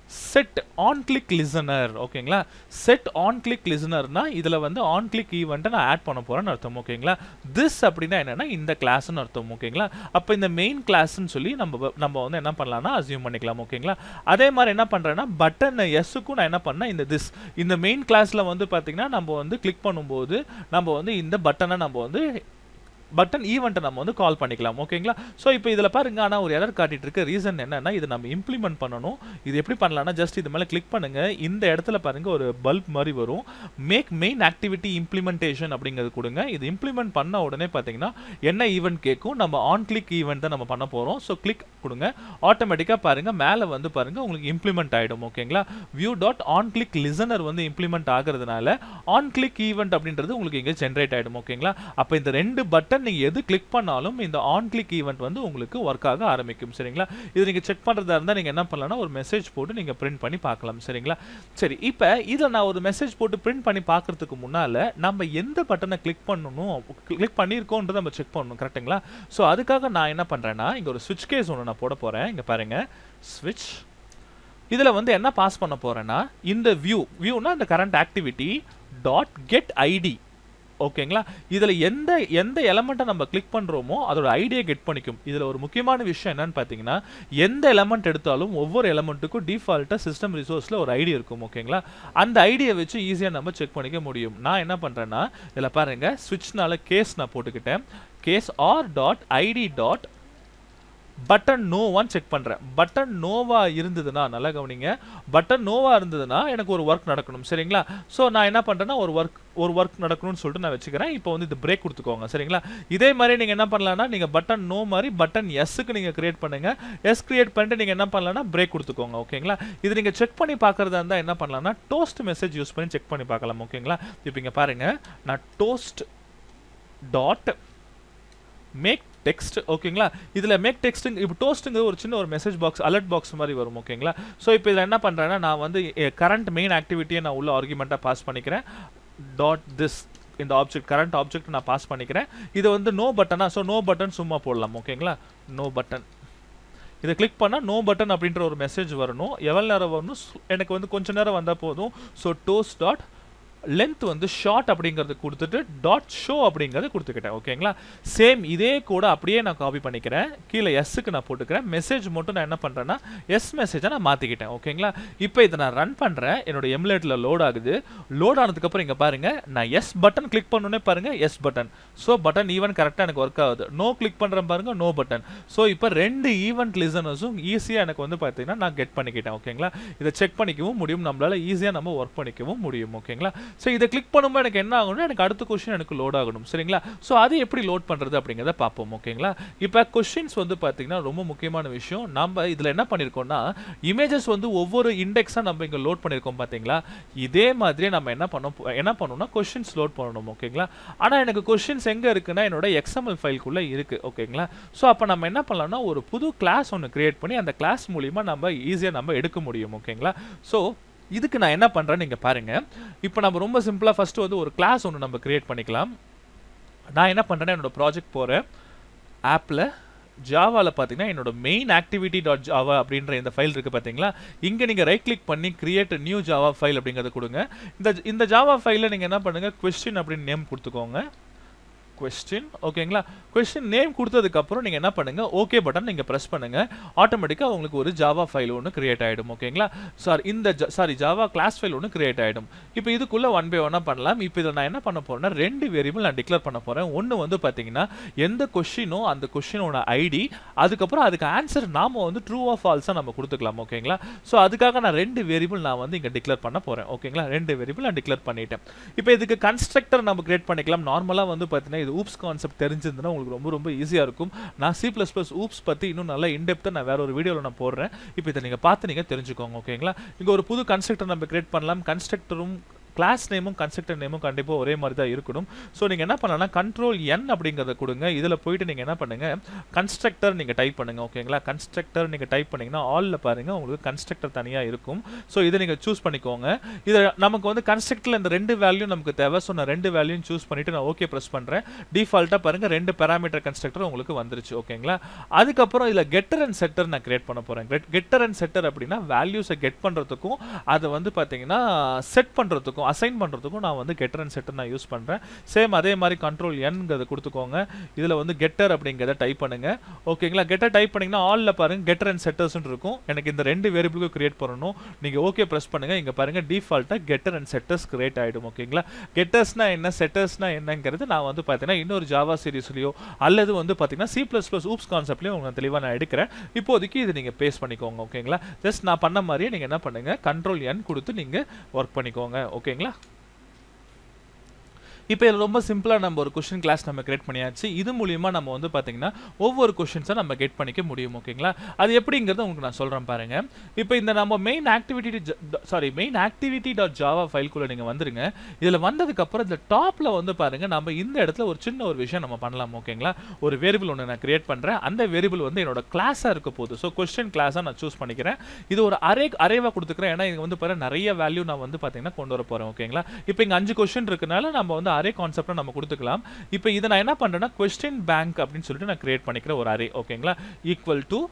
set on click listener ஓகேங்களா செட் ஆன் கிளிக் லிசனர்னா இதில் வந்து ஆன் கிளிக் ஈவெண்ட்டை நான் ஆட் பண்ண போகிறேன்னு அர்த்தம் ஓகேங்களா திஸ் அப்படின்னா என்னென்னா இந்த கிளாஸ்னு அர்த்தம் ஓகேங்களா அப்போ இந்த மெயின் கிளாஸ்ன்னு சொல்லி நம்ம நம்ம வந்து என்ன பண்ணலாம்னா அசியூம் பண்ணிக்கலாம் ஓகேங்களா அதே மாதிரி என்ன பண்ணுறேன்னா பட்டன் எஸ்ஸுக்கும் நான் என்ன பண்ணேன் இந்த திஸ் இந்த மெயின் கிளாஸில் வந்து பார்த்தீங்கன்னா நம்ம வந்து கிளிக் பண்ணும்போது நம்ம வந்து இந்த பட்டனை நம்ம வந்து பட்டன் ஈவெண்ட்டை நம்ம வந்து கால் பண்ணிக்கலாம் ஓகேங்களா ஸோ இப்போ இதில் பாருங்க ஆனால் ஒரு எரர் காட்டிட்டு இருக்க ரீசன் என்னன்னா இது நம்ம இம்ப்ளிமெண்ட் பண்ணணும் இது எப்படி பண்ணலாம்னா ஜஸ்ட் இது மேலே கிளிக் பண்ணுங்க இந்த இடத்துல பாருங்க ஒரு பல்ப் மாதிரி வரும் மேக் மெயின் ஆக்டிவிட்டி இம்ப்ளிமெண்டேஷன் அப்படிங்கிறது கொடுங்க இது இம்ப்ளிமெண்ட் பண்ண உடனே பார்த்தீங்கன்னா என்ன ஈவெண்ட் கேட்கும் நம்ம ஆன் கிளிக் ஈவெண்ட் தான் நம்ம பண்ண போகிறோம் ஸோ கிளிக் கொடுங்க ஆட்டோமேட்டிக்காக பாருங்க மேலே வந்து பாருங்க உங்களுக்கு இம்ப்ளிமெண்ட் ஆகிடும் ஓகேங்களா view dot on click listener வந்து இம்ப்ளிமெண்ட் ஆகிறதுனால ஆன் கிளிக் ஈவெண்ட் அப்படின்றது உங்களுக்கு இங்கே ஜென்ரேட் ஆகிடும் ஓகேங்களா அப்போ இந்த ரெண்டு பட்டன் நீங்கள் எது கிளிக் பண்ணாலும் இந்த ஆன் கிளிக் ஈவெண்ட் வந்து உங்களுக்கு ஒர்க் ஆக ஆரம்பிக்கும் சரிங்களா இது நீங்கள் செக் பண்ணுறதா இருந்தால் நீங்கள் என்ன பண்ணலாம்னா ஒரு மெசேஜ் போட்டு நீங்கள் பிரிண்ட் பண்ணி பார்க்கலாம் சரிங்களா சரி இப்போ இதில் நான் ஒரு மெசேஜ் போட்டு பிரிண்ட் பண்ணி பார்க்கறதுக்கு முன்னால் நம்ம எந்த பட்டனை கிளிக் பண்ணணும் கிளிக் பண்ணியிருக்கோன்றதை நம்ம செக் பண்ணணும் கரெக்ட்டுங்களா ஸோ அதுக்காக நான் என்ன பண்ணுறேன்னா இங்கே ஒரு ஸ்விட்ச் கேஸ் ஒன்று நான் போட போகிறேன் இங்கே பாருங்கள் ஸ்விட்ச் இதில் வந்து என்ன பாஸ் பண்ண போகிறேன்னா இந்த வியூ வியூனா இந்த current activity dot get ID ஓகேங்களா இதில் எந்த எந்த எலமெண்ட்டை நம்ம கிளிக் பண்ணுறோமோ அதோட ஐடியை கெட் பண்ணிக்கும் இதில் ஒரு முக்கியமான விஷயம் என்னன்னு பார்த்தீங்கன்னா எந்த எலமெண்ட் எடுத்தாலும் ஒவ்வொரு எலமெண்ட்டுக்கும் டிஃபால்ட்டாக சிஸ்டம் ரிசோர்ஸில் ஒரு ஐடி இருக்கும் ஓகேங்களா அந்த ஐடியை வச்சு ஈஸியாக நம்ம செக் பண்ணிக்க முடியும் நான் என்ன பண்ணுறேன்னா இதில் பாருங்கள் ஸ்விட்ச்னால கேஸ் நான் போட்டுக்கிட்டேன் case R dot ID dot button நோவான்னு செக் பண்ணுறேன் பட்டன் நோவா இருந்ததுன்னா நல்லா கவனிங்க பட்டன் நோவா இருந்ததுன்னா எனக்கு ஒரு ஒர்க் நடக்கணும் சரிங்களா ஸோ நான் என்ன பண்ணுறேன்னா ஒரு ஒர்க் ஒரு ஒர்க் நடக்கணும்னு சொல்லிட்டு நான் வச்சுக்கிறேன் இப்போ வந்து இது பிரேக் கொடுத்துக்கோங்க சரிங்களா இதே மாதிரி நீங்கள் என்ன பண்ணலாம்னா நீங்கள் பட்டன் நோ மாதிரி பட்டன் எஸ்ஸுக்கு நீங்கள் கிரியேட் பண்ணுங்கள் எஸ் கிரியேட் பண்ணிட்டு நீங்கள் என்ன பண்ணலாம்னா பிரேக் கொடுத்துக்கோங்க ஓகேங்களா இது நீங்கள் செக் பண்ணி பார்க்குறதா இருந்தால் என்ன பண்ணலாம்னா டோஸ்ட் மெசேஜ் யூஸ் பண்ணி செக் பண்ணி பார்க்கலாம் ஓகேங்களா இப்போ இங்கே பாருங்கள் நான் டோஸ்ட் டாட் மேக் டெக்ஸ்ட் ஓகேங்களா இதில் மேக் டெக்ஸ்ட்டுங்க இப்போ டோஸ்ட்டுங்கிற ஒரு சின்ன ஒரு மெசேஜ் பாக்ஸ் அலர்ட் பாக்ஸ் மாதிரி வரும் ஓகேங்களா ஸோ இப்போ இதில் என்ன பண்ணுறேன்னா நான் வந்து கரண்ட் மெயின் ஆக்டிவிட்டியை நான் உள்ள ஆர்குமெண்ட்டாக பாஸ் பண்ணிக்கிறேன் டாட் திஸ் இந்த ஆப்ஜெக்ட் கரண்ட் ஆப்ஜெக்ட் நான் பாஸ் பண்ணிக்கிறேன் இது வந்து நோ பட்டனா ஸோ நோ பட்டன் சும்மா போடலாம் ஓகேங்களா நோ பட்டன் இதை கிளிக் பண்ணால் நோ பட்டன் அப்படின்ற ஒரு மெசேஜ் வரணும் எவ்வளோ நேரம் வரணும் எனக்கு வந்து கொஞ்ச நேரம் வந்தால் போதும் ஸோ டோஸ் டாட் லென்த் வந்து ஷார்ட் அப்படிங்கிறது கொடுத்துட்டு டாட் ஷோ அப்படிங்கிறது கொடுத்துக்கிட்டேன் ஓகேங்களா சேம் இதே கூட அப்படியே நான் காப்பி பண்ணிக்கிறேன் கீழே எஸ்ஸுக்கு நான் போட்டுக்கிறேன் மெசேஜ் மட்டும் நான் என்ன பண்ணுறேன்னா எஸ் மெசேஜை நான் மாற்றிக்கிட்டேன் ஓகேங்களா இப்போ இதை நான் ரன் பண்ணுறேன் என்னோட எம்லேட்டில் லோட் ஆகுது லோட் ஆனதுக்கப்புறம் இங்கே பாருங்கள் நான் எஸ் பட்டன் கிளிக் பண்ணோன்னே பாருங்கள் yes button so button even கரெக்டாக எனக்கு ஒர்க் ஆகுது நோ கிளிக் பண்ணுறேன் பாருங்கள் நோ பட்டன் ஸோ இப்போ ரெண்டு ஈவெண்ட் லிசனர்ஸும் ஈஸியாக எனக்கு வந்து பார்த்தீங்கன்னா நான் கெட் பண்ணிக்கிட்டேன் ஓகேங்களா இதை செக் பண்ணிக்கவும் முடியும் நம்மளால் ஈஸியாக நம்ம ஒர்க் பண்ணிக்கவும் முடியும் ஓகேங்களா ஸோ இதை கிளிக் பண்ணும்போது எனக்கு என்ன ஆகணும் எனக்கு அடுத்த கொஷின் எனக்கு லோட் ஆகணும் சரிங்களா ஸோ அது எப்படி லோட் பண்ணுறது அப்படிங்கிறத பார்ப்போம் ஓகேங்களா இப்போ கொஷின்ஸ் வந்து பார்த்தீங்கன்னா ரொம்ப முக்கியமான விஷயம் நம்ம இதில் என்ன பண்ணியிருக்கோம்னா இமேஜஸ் வந்து ஒவ்வொரு இண்டெக்ஸாக நம்ம இங்கே லோட் பண்ணியிருக்கோம் பார்த்தீங்களா இதே மாதிரியே நம்ம என்ன பண்ணோம் என்ன பண்ணணும்னா கொஷின்ஸ் லோட் பண்ணணும் ஓகேங்களா ஆனால் எனக்கு கொஷின்ஸ் எங்கே இருக்குன்னா என்னோட எக்ஸ்எம்எல் ஃபைல்குள்ளே இருக்குது ஓகேங்களா ஸோ அப்போ நம்ம என்ன பண்ணலாம்னா ஒரு புது கிளாஸ் ஒன்று கிரியேட் பண்ணி அந்த கிளாஸ் மூலிமா நம்ம ஈஸியாக நம்ம எடுக்க முடியும் ஓகேங்களா ஸோ இதுக்கு நான் என்ன பண்ணுறேன்னு நீங்கள் பாருங்கள் இப்போ நம்ம ரொம்ப சிம்பிளாக ஃபஸ்ட்டு வந்து ஒரு கிளாஸ் ஒன்று நம்ம க்ரியேட் பண்ணிக்கலாம் நான் என்ன பண்ணுறேன்னா என்னோடய ப்ராஜெக்ட் போகிறேன் ஆப்பில் ஜாவாவில் பார்த்தீங்கன்னா என்னோட மெயின் ஆக்டிவிட்டி டாட் ஜாவா அப்படின்ற இந்த ஃபைல் இருக்குது பார்த்தீங்களா இங்கே நீங்கள் ரைட் கிளிக் பண்ணி கிரியேட் நியூ ஜாவா ஃபைல் அப்படிங்கிறத கொடுங்க இந்த இந்த ஜாவா ஃபைலில் நீங்கள் என்ன பண்ணுங்கள் கொஸ்டின் அப்படின்னு நேம் கொடுத்துக்கோங்க கொஸ்டின் ஓகேங்களா கொஸ்டின் நேம் கொடுத்ததுக்கப்புறம் நீங்கள் என்ன பண்ணுங்கள் ஓகே பட்டன் நீங்கள் ப்ரெஸ் பண்ணுங்கள் ஆட்டோமேட்டிக்காக உங்களுக்கு ஒரு ஜாவா ஃபைல் ஒன்று கிரியேட் ஆகிடும் ஓகேங்களா சார் இந்த சாரி ஜாவா கிளாஸ் ஃபைல் ஒன்று கிரியேட் ஆகிடும் இப்போ இதுக்குள்ளே ஒன் பை ஒன்னாக பண்ணலாம் இப்போ இதில் நான் என்ன பண்ண போகிறேன்னா ரெண்டு வேரியபிள் நான் டிக்ளேர் பண்ண போகிறேன் ஒன்று வந்து பார்த்தீங்கன்னா எந்த கொஷினோ அந்த கொஷினோட ஐடி அதுக்கப்புறம் அதுக்கு ஆன்சர் நாம வந்து ட்ரூ ஆஃப் ஃபால்ஸாக நம்ம கொடுத்துக்கலாம் ஓகேங்களா ஸோ அதுக்காக நான் ரெண்டு வேரியபிள் நான் வந்து இங்கே டிக்ளேர் பண்ண போகிறேன் ஓகேங்களா ரெண்டு வேரியபிள் நான் டிக்ளேர் பண்ணிட்டேன் இப்போ இதுக்கு கன்ஸ்ட்ரக்டர் நம்ம கிரியேட் பண்ணிக்கலாம் நார்மலாக வந்து பார்த்தீங்கன்னா இது ஊப்ஸ் கான்செப்ட் தெரிஞ்சிருந்ததுன்னா உங்களுக்கு ரொம்ப ரொம்ப ஈஸியாக இருக்கும் நான் சி ப்ளஸ் ப்ளஸ் ஊப்ஸ் பற்றி இன்னும் நல்லா இன்டெப்த்தாக நான் வேற ஒரு வீடியோவில் நான் போடுறேன் இப்போ இதை நீங்கள் பார்த்து நீங்கள் தெரிஞ்சுக்கோங்க ஓகேங்களா இங்கே ஒரு புது கன்ஸ்ட்ரக்டர் நம்ம கிரியேட் பண்ணலாம் கன்ஸ்ட்ரக்டரும் கிளாஸ் நேமும் கன்ஸ்ட்ரக்டர் நேமும் கண்டிப்பாக ஒரே மாதிரி தான் இருக்கணும் ஸோ நீங்கள் என்ன பண்ணலாம்னா கண்ட்ரோல் என் அப்படிங்கிறத கொடுங்க இதில் போயிட்டு நீங்கள் என்ன பண்ணுங்க கன்ஸ்ட்ரக்டர் நீங்கள் டைப் பண்ணுங்க ஓகேங்களா கன்ஸ்ட்ரக்டர் நீங்கள் டைப் பண்ணீங்கன்னா ஆலில் பாருங்க உங்களுக்கு கன்ஸ்ட்ரக்டர் தனியாக இருக்கும் ஸோ இதை நீங்கள் சூஸ் பண்ணிக்கோங்க இதை நமக்கு வந்து கன்ஸ்ட்ரக்டரில் இந்த ரெண்டு வேல்யூ நமக்கு தேவை ஸோ நான் ரெண்டு வேல்யூயும் சூஸ் பண்ணிட்டு நான் ஓகே ப்ரெஸ் பண்ணுறேன் டிஃபால்ட்டாக பாருங்க ரெண்டு பேராமீட்டர் கன்ஸ்ட்ரக்டர் உங்களுக்கு வந்துருச்சு ஓகேங்களா அதுக்கப்புறம் இதில் கெட்டர் அண்ட் செட்டர் நான் கிரியேட் பண்ண போகிறேன் கெட்டர் அண்ட் செட்டர் அப்படின்னா வேல்யூஸை கெட் பண்ணுறதுக்கும் அதை வந்து பார்த்தீங்கன்னா செட் பண்ணுறதுக்கும் அசைன் பண்ணுறதுக்கும் நான் வந்து கெட்டர் அண்ட் செட்டர் நான் யூஸ் பண்ணுறேன் சேம் அதே மாதிரி கண்ட்ரோல் என்கிறத கொடுத்துக்கோங்க இதில் வந்து கெட்டர் அப்படிங்கிறத டைப் பண்ணுங்க ஓகேங்களா கெட்டர் டைப் பண்ணீங்கன்னா ஆலில் பாருங்க கெட்டர் அண்ட் செட்டர்ஸ்னு இருக்கும் எனக்கு இந்த ரெண்டு வேரியபிளுக்கும் கிரியேட் பண்ணணும் நீங்கள் ஓகே ப்ரெஸ் பண்ணுங்க இங்கே பாருங்க டிஃபால்ட்டாக கெட்டர் அண்ட் செட்டர்ஸ் கிரியேட் ஆகிடும் ஓகேங்களா கெட்டர்ஸ்னா என்ன செட்டர்ஸ்னா என்னங்கிறது நான் வந்து பார்த்தீங்கன்னா இன்னொரு ஜாவா சீரிஸ்லையோ அல்லது வந்து பார்த்தீங்கன்னா சி ப்ளஸ் ப்ளஸ் ஊப்ஸ் கான்செப்ட்லையும் உங்களுக்கு தெளிவாக நான் எடுக்கிறேன் இப்போதைக்கு இது நீங்கள் பேஸ் பண்ணிக்கோங்க ஓகேங்களா ஜஸ்ட் நான் பண்ண மாதிரியே நீங்கள் என்ன பண்ணுங்க கண்ட்ரோல் என் கொடுத்து நீங்கள் ஒர்க் பண்ணிக்கோங்க ஓகேங்களா இப்போ இதில் ரொம்ப சிம்பிளாக நம்ம ஒரு கொஷின் கிளாஸ் நம்ம கிரியேட் பண்ணியாச்சு இது மூலியமா நம்ம வந்து பார்த்தீங்கன்னா ஒவ்வொரு கொஷின்ஸை நம்ம கெட் பண்ணிக்க முடியும் ஓகேங்களா அது எப்படிங்கிறத உங்களுக்கு நான் சொல்கிறேன் பாருங்க இப்போ இந்த நம்ம main activity sorry main activity dot Java ஃபைல்குள்ளே நீங்கள் வந்துருங்க இதில் வந்ததுக்கப்புறம் இந்த டாப்பில் வந்து பாருங்க நம்ம இந்த இடத்துல ஒரு சின்ன ஒரு விஷயம் நம்ம பண்ணலாம் ஓகேங்களா ஒரு வேரியபிள் ஒன்று நான் கிரியேட் பண்ணுறேன் அந்த வேரியபிள் வந்து என்னோட கிளாஸாக இருக்க போகுது ஸோ கொஸ்டின் கிளாஸாக நான் சூஸ் பண்ணிக்கிறேன் இது ஒரு அரே அரேவாக கொடுத்துக்கிறேன் ஏன்னா இங்கே வந்து பாருங்க நிறைய வேல்யூ நான் வந்து பார்த்தீங்கன்னா கொண்டு வர போகிறேன் ஓகேங்களா இப்போ இங்கே அஞ்சு கொஸ்டின் இருக்கனால நம்ம வந்து அரே கான்செப்டை நம்ம கொடுத்துக்கலாம் இப்போ இதை நான் என்ன பண்ணுறேன்னா கொஸ்டின் பேங்க் அப்படின்னு சொல்லிட்டு நான் கிரியேட் பண்ணிக்கிறேன் ஒரு அரே ஓகேங்களா ஈக்குவல் டு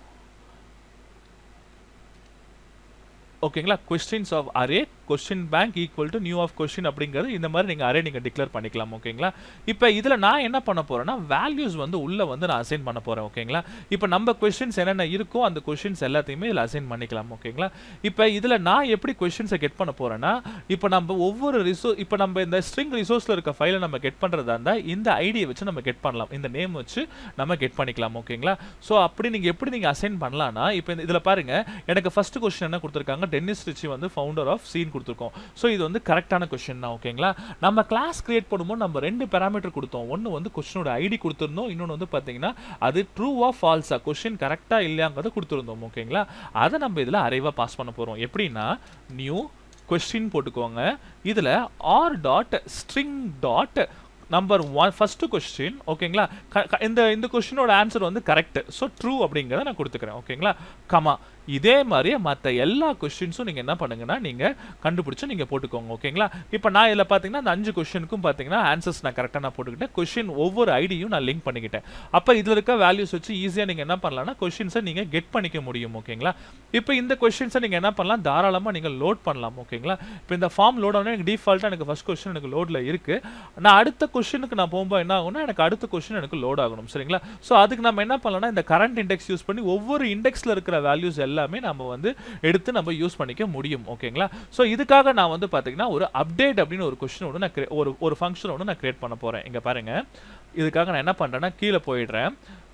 ஓகேங்களா questions of array question bank equal to new of question அப்படிங்கிறது இந்த மாதிரி நீங்கள் அரே நீங்கள் டிக்ளேர் பண்ணிக்கலாம் ஓகேங்களா இப்போ இதில் நான் என்ன பண்ண போகிறேன்னா வேல்யூஸ் வந்து உள்ளே வந்து நான் அசைன் பண்ண போகிறேன் ஓகேங்களா இப்போ நம்ம கொஸ்டின்ஸ் என்னென்ன இருக்கோ அந்த கொஸ்டின்ஸ் எல்லாத்தையுமே இதில் அசைன் பண்ணிக்கலாம் ஓகேங்களா இப்போ இதில் நான் எப்படி கொஸ்டின்ஸை கெட் பண்ண போகிறேன்னா இப்போ நம்ம ஒவ்வொரு ரிசோர்ஸ் இப்போ நம்ம இந்த ஸ்ட்ரிங் ரிசோர்ஸில் இருக்க ஃபைலை நம்ம கெட் பண்ணுறதா இருந்தால் இந்த ஐடியை வச்சு நம்ம கெட் பண்ணலாம் இந்த நேம் வச்சு நம்ம கெட் பண்ணிக்கலாம் ஓகேங்களா ஸோ அப்படி நீங்கள் எப்படி நீங்கள் அசைன் பண்ணலாம்னா இப்போ இதில் பாருங்கள் எனக்கு ஃபர்ஸ்ட் கொஸ்டின் என்ன கொடுத்துருக்காங்க டென்னிஸ் ரிச்சி வந்து ஃபவுண்டர் ஆஃப் சீன் கொடுத்துருக்கோம் ஸோ இது வந்து கரெக்டான கொஸ்டின் தான் ஓகேங்களா நம்ம கிளாஸ் கிரியேட் பண்ணும்போது நம்ம ரெண்டு பேராமீட்டர் கொடுத்தோம் ஒன்று வந்து கொஸ்டினோட ஐடி கொடுத்துருந்தோம் இன்னொன்று வந்து பார்த்தீங்கன்னா அது ட்ரூவா ஃபால்ஸா கொஸ்டின் கரெக்டாக இல்லையாங்கிறத கொடுத்துருந்தோம் ஓகேங்களா அதை நம்ம இதில் அரைவாக பாஸ் பண்ண போகிறோம் எப்படின்னா நியூ கொஸ்டின் போட்டுக்கோங்க இதில் R dot string dot number one first question ஓகேங்களா இந்த இந்த கொஸ்டினோட ஆன்சர் வந்து கரெக்ட் ஸோ ட்ரூ அப்படிங்கிறத நான் கொடுத்துக்கிறேன் ஓகேங்களா கமா இதே மாதிரியே மற்ற எல்லா கொஸ்டின்ஸும் நீங்கள் என்ன பண்ணுங்கன்னா நீங்கள் கண்டுபிடிச்சி நீங்கள் போட்டுக்கோங்க ஓகேங்களா இப்போ நான் இதில் பார்த்தீங்கன்னா அந்த அஞ்சு கொஸ்டினுக்கும் பார்த்தீங்கன்னா ஆன்சர்ஸ் நான் கரெக்டாக நான் போட்டுக்கிட்டேன் கொஸ்டின் ஒவ்வொரு ஐடியும் நான் லிங்க் பண்ணிக்கிட்டேன் அப்போ இதில் இருக்க வேல்யூஸ் வச்சு ஈஸியாக நீங்கள் என்ன பண்ணலாம்னா கொஸ்டின்ஸை நீங்கள் கெட் பண்ணிக்க முடியும் ஓகேங்களா இப்போ இந்த கொஸ்டின்ஸை நீங்கள் என்ன பண்ணலாம் தாராளமாக நீங்கள் லோட் பண்ணலாம் ஓகேங்களா இப்போ இந்த ஃபார்ம் லோட் ஆனால் எனக்கு டிஃபால்ட்டாக எனக்கு ஃபஸ்ட் கொஸ்டின் எனக்கு லோடில் இருக்குது நான் அடுத்த கொஸ்டினுக்கு நான் போகும்போது என்ன ஆகும்னா எனக்கு அடுத்த கொஸ்டின் எனக்கு லோட் ஆகணும் சரிங்களா ஸோ அதுக்கு நம்ம என்ன பண்ணலாம்னா இந்த கரண்ட் இண்டெக்ஸ் யூஸ் பண்ணி ஒவ்வொரு இண்டெக்ஸில் இருக்கிற வேல்யூஸ் எல்லாமே நம்ம வந்து எடுத்து நம்ம யூஸ் பண்ணிக்க முடியும் ஓகேங்களா ஸோ இதுக்காக நான் வந்து பார்த்தீங்கன்னா ஒரு அப்டேட் அப்படின்னு ஒரு கொஸ்டின் ஒன்று நான் ஒரு ஒரு ஃபங்க்ஷன் ஒன்று நான் கிரியேட் பண்ண போகிறேன் இங்கே பாருங்க இதுக்காக நான் என்ன பண்ணுறேன்னா கீழே போயிடுறேன்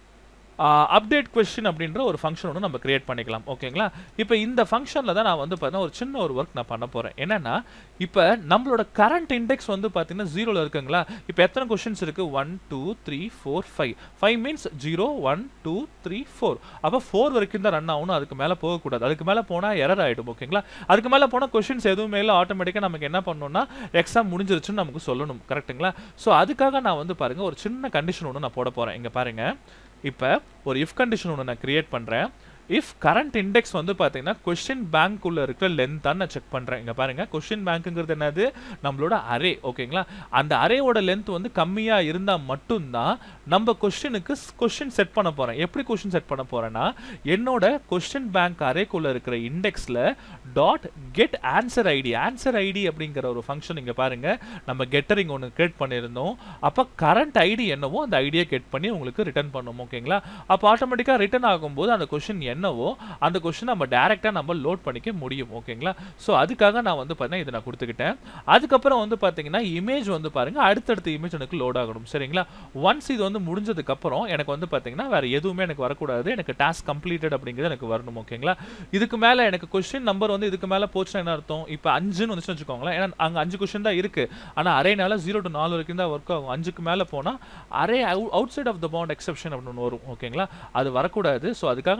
அப்டேட் கொஸ்டின் அப்படின்ற ஒரு ஃபங்க்ஷன் ஒன்று நம்ம கிரியேட் பண்ணிக்கலாம் ஓகேங்களா இப்போ இந்த ஃபங்க்ஷனில் தான் நான் வந்து பார்த்தீங்கன்னா ஒரு சின்ன ஒரு ஒர்க் நான் பண்ண போகிறேன் என்னென்னா இப்போ நம்மளோட கரண்ட் இண்டெக்ஸ் வந்து பார்த்தீங்கன்னா ஜீரோவில் இருக்குங்களா இப்போ எத்தனை கொஸ்டின்ஸ் இருக்குது one two three four five five means zero one two three four அப்போ ஃபோர் வரைக்கும் தான் ரன் ஆகணும் அதுக்கு மேலே போகக்கூடாது அதுக்கு மேலே போனால் எரர் ஆகிடும் ஓகேங்களா அதுக்கு மேலே போனால் கொஸ்டின்ஸ் எதுவுமே இல்லை ஆட்டோமேட்டிக்காக நமக்கு என்ன பண்ணணும்னா எக்ஸாம் முடிஞ்சிருச்சுன்னு நமக்கு சொல்லணும் கரெக்ட்டுங்களா ஸோ அதுக்காக நான் வந்து பாருங்கள் ஒரு சின்ன கண்டிஷன் ஒன்று நான் போட போகிறேன் இங்கே பாருங்கள் இப்போ ஒரு இஃப் கண்டிஷன் ஒன்று நான் கிரியேட் பண்ணுறேன் இஃப் கரண்ட் இண்டெக்ஸ் வந்து பார்த்தீங்கன்னா கொஸ்டின் பேங்க்குள்ளே இருக்கிற லென்த்தான் நான் செக் பண்ணுறேன் இங்கே பாருங்கள் கொஸ்டின் பேங்க்குங்கிறது என்னது நம்மளோட அரே ஓகேங்களா அந்த அரேவோட லென்த் வந்து கம்மியாக இருந்தால் மட்டும்தான் நம்ம கொஸ்டினுக்கு கொஸ்டின் செட் பண்ண போகிறேன் எப்படி கொஸ்டின் செட் பண்ண போகிறேன்னா என்னோட கொஸ்டின் பேங்க் அரேக்குள்ளே இருக்கிற இண்டெக்ஸில் dot get answer ID answer ID அப்படிங்கிற ஒரு ஃபங்க்ஷன் இங்கே பாருங்கள் நம்ம கெட்டரிங் ஒன்று கிரியேட் பண்ணியிருந்தோம் அப்போ கரண்ட் ஐடி என்னவோ அந்த ஐடியை கெட் பண்ணி உங்களுக்கு ரிட்டர்ன் பண்ணும் ஓகேங்களா அப்போ ஆட்டோமேட்டிக்காக ரிட்டர்ன் ஆகும்போது அந்த கொஸ்டின் என்னவோ அந்த கொஸ்டின் நம்ம டேரெக்டாக நம்ம லோட் பண்ணிக்க முடியும் ஓகேங்களா ஸோ அதுக்காக நான் வந்து பார்த்தீங்கன்னா இதை நான் கொடுத்துக்கிட்டேன் அதுக்கப்புறம் வந்து பார்த்தீங்கன்னா இமேஜ் வந்து பாருங்க அடுத்தடுத்த இமேஜ் எனக்கு லோட் ஆகணும் சரிங்களா ஒன்ஸ் இது வந்து முடிஞ்சதுக்கப்புறம் எனக்கு வந்து பார்த்தீங்கன்னா வேறு எதுவுமே எனக்கு வரக்கூடாது எனக்கு டாஸ்க் கம்ப்ளீட்டட் அப்படிங்கிறது எனக்கு வரணும் ஓகேங்களா இதுக்கு மேலே எனக்கு கொஸ்டின் நம்பர் வந்து இதுக்கு மேலே போச்சுன்னா என்ன அர்த்தம் இப்போ அஞ்சுன்னு வந்துச்சுன்னு வச்சுக்கோங்களேன் ஏன்னா அங்கே அஞ்சு கொஸ்டின் தான் இருக்குது ஆனால் அரேனால ஜீரோ டு நாலு வரைக்கும் தான் ஒர்க் ஆகும் அஞ்சுக்கு மேலே போனால் array outside of the bound exception அப்படின்னு ஒன்று வரும் ஓகேங்களா அது வரக்கூடாது ஸோ அதுக்காக நான் என்ன பண்ணேன்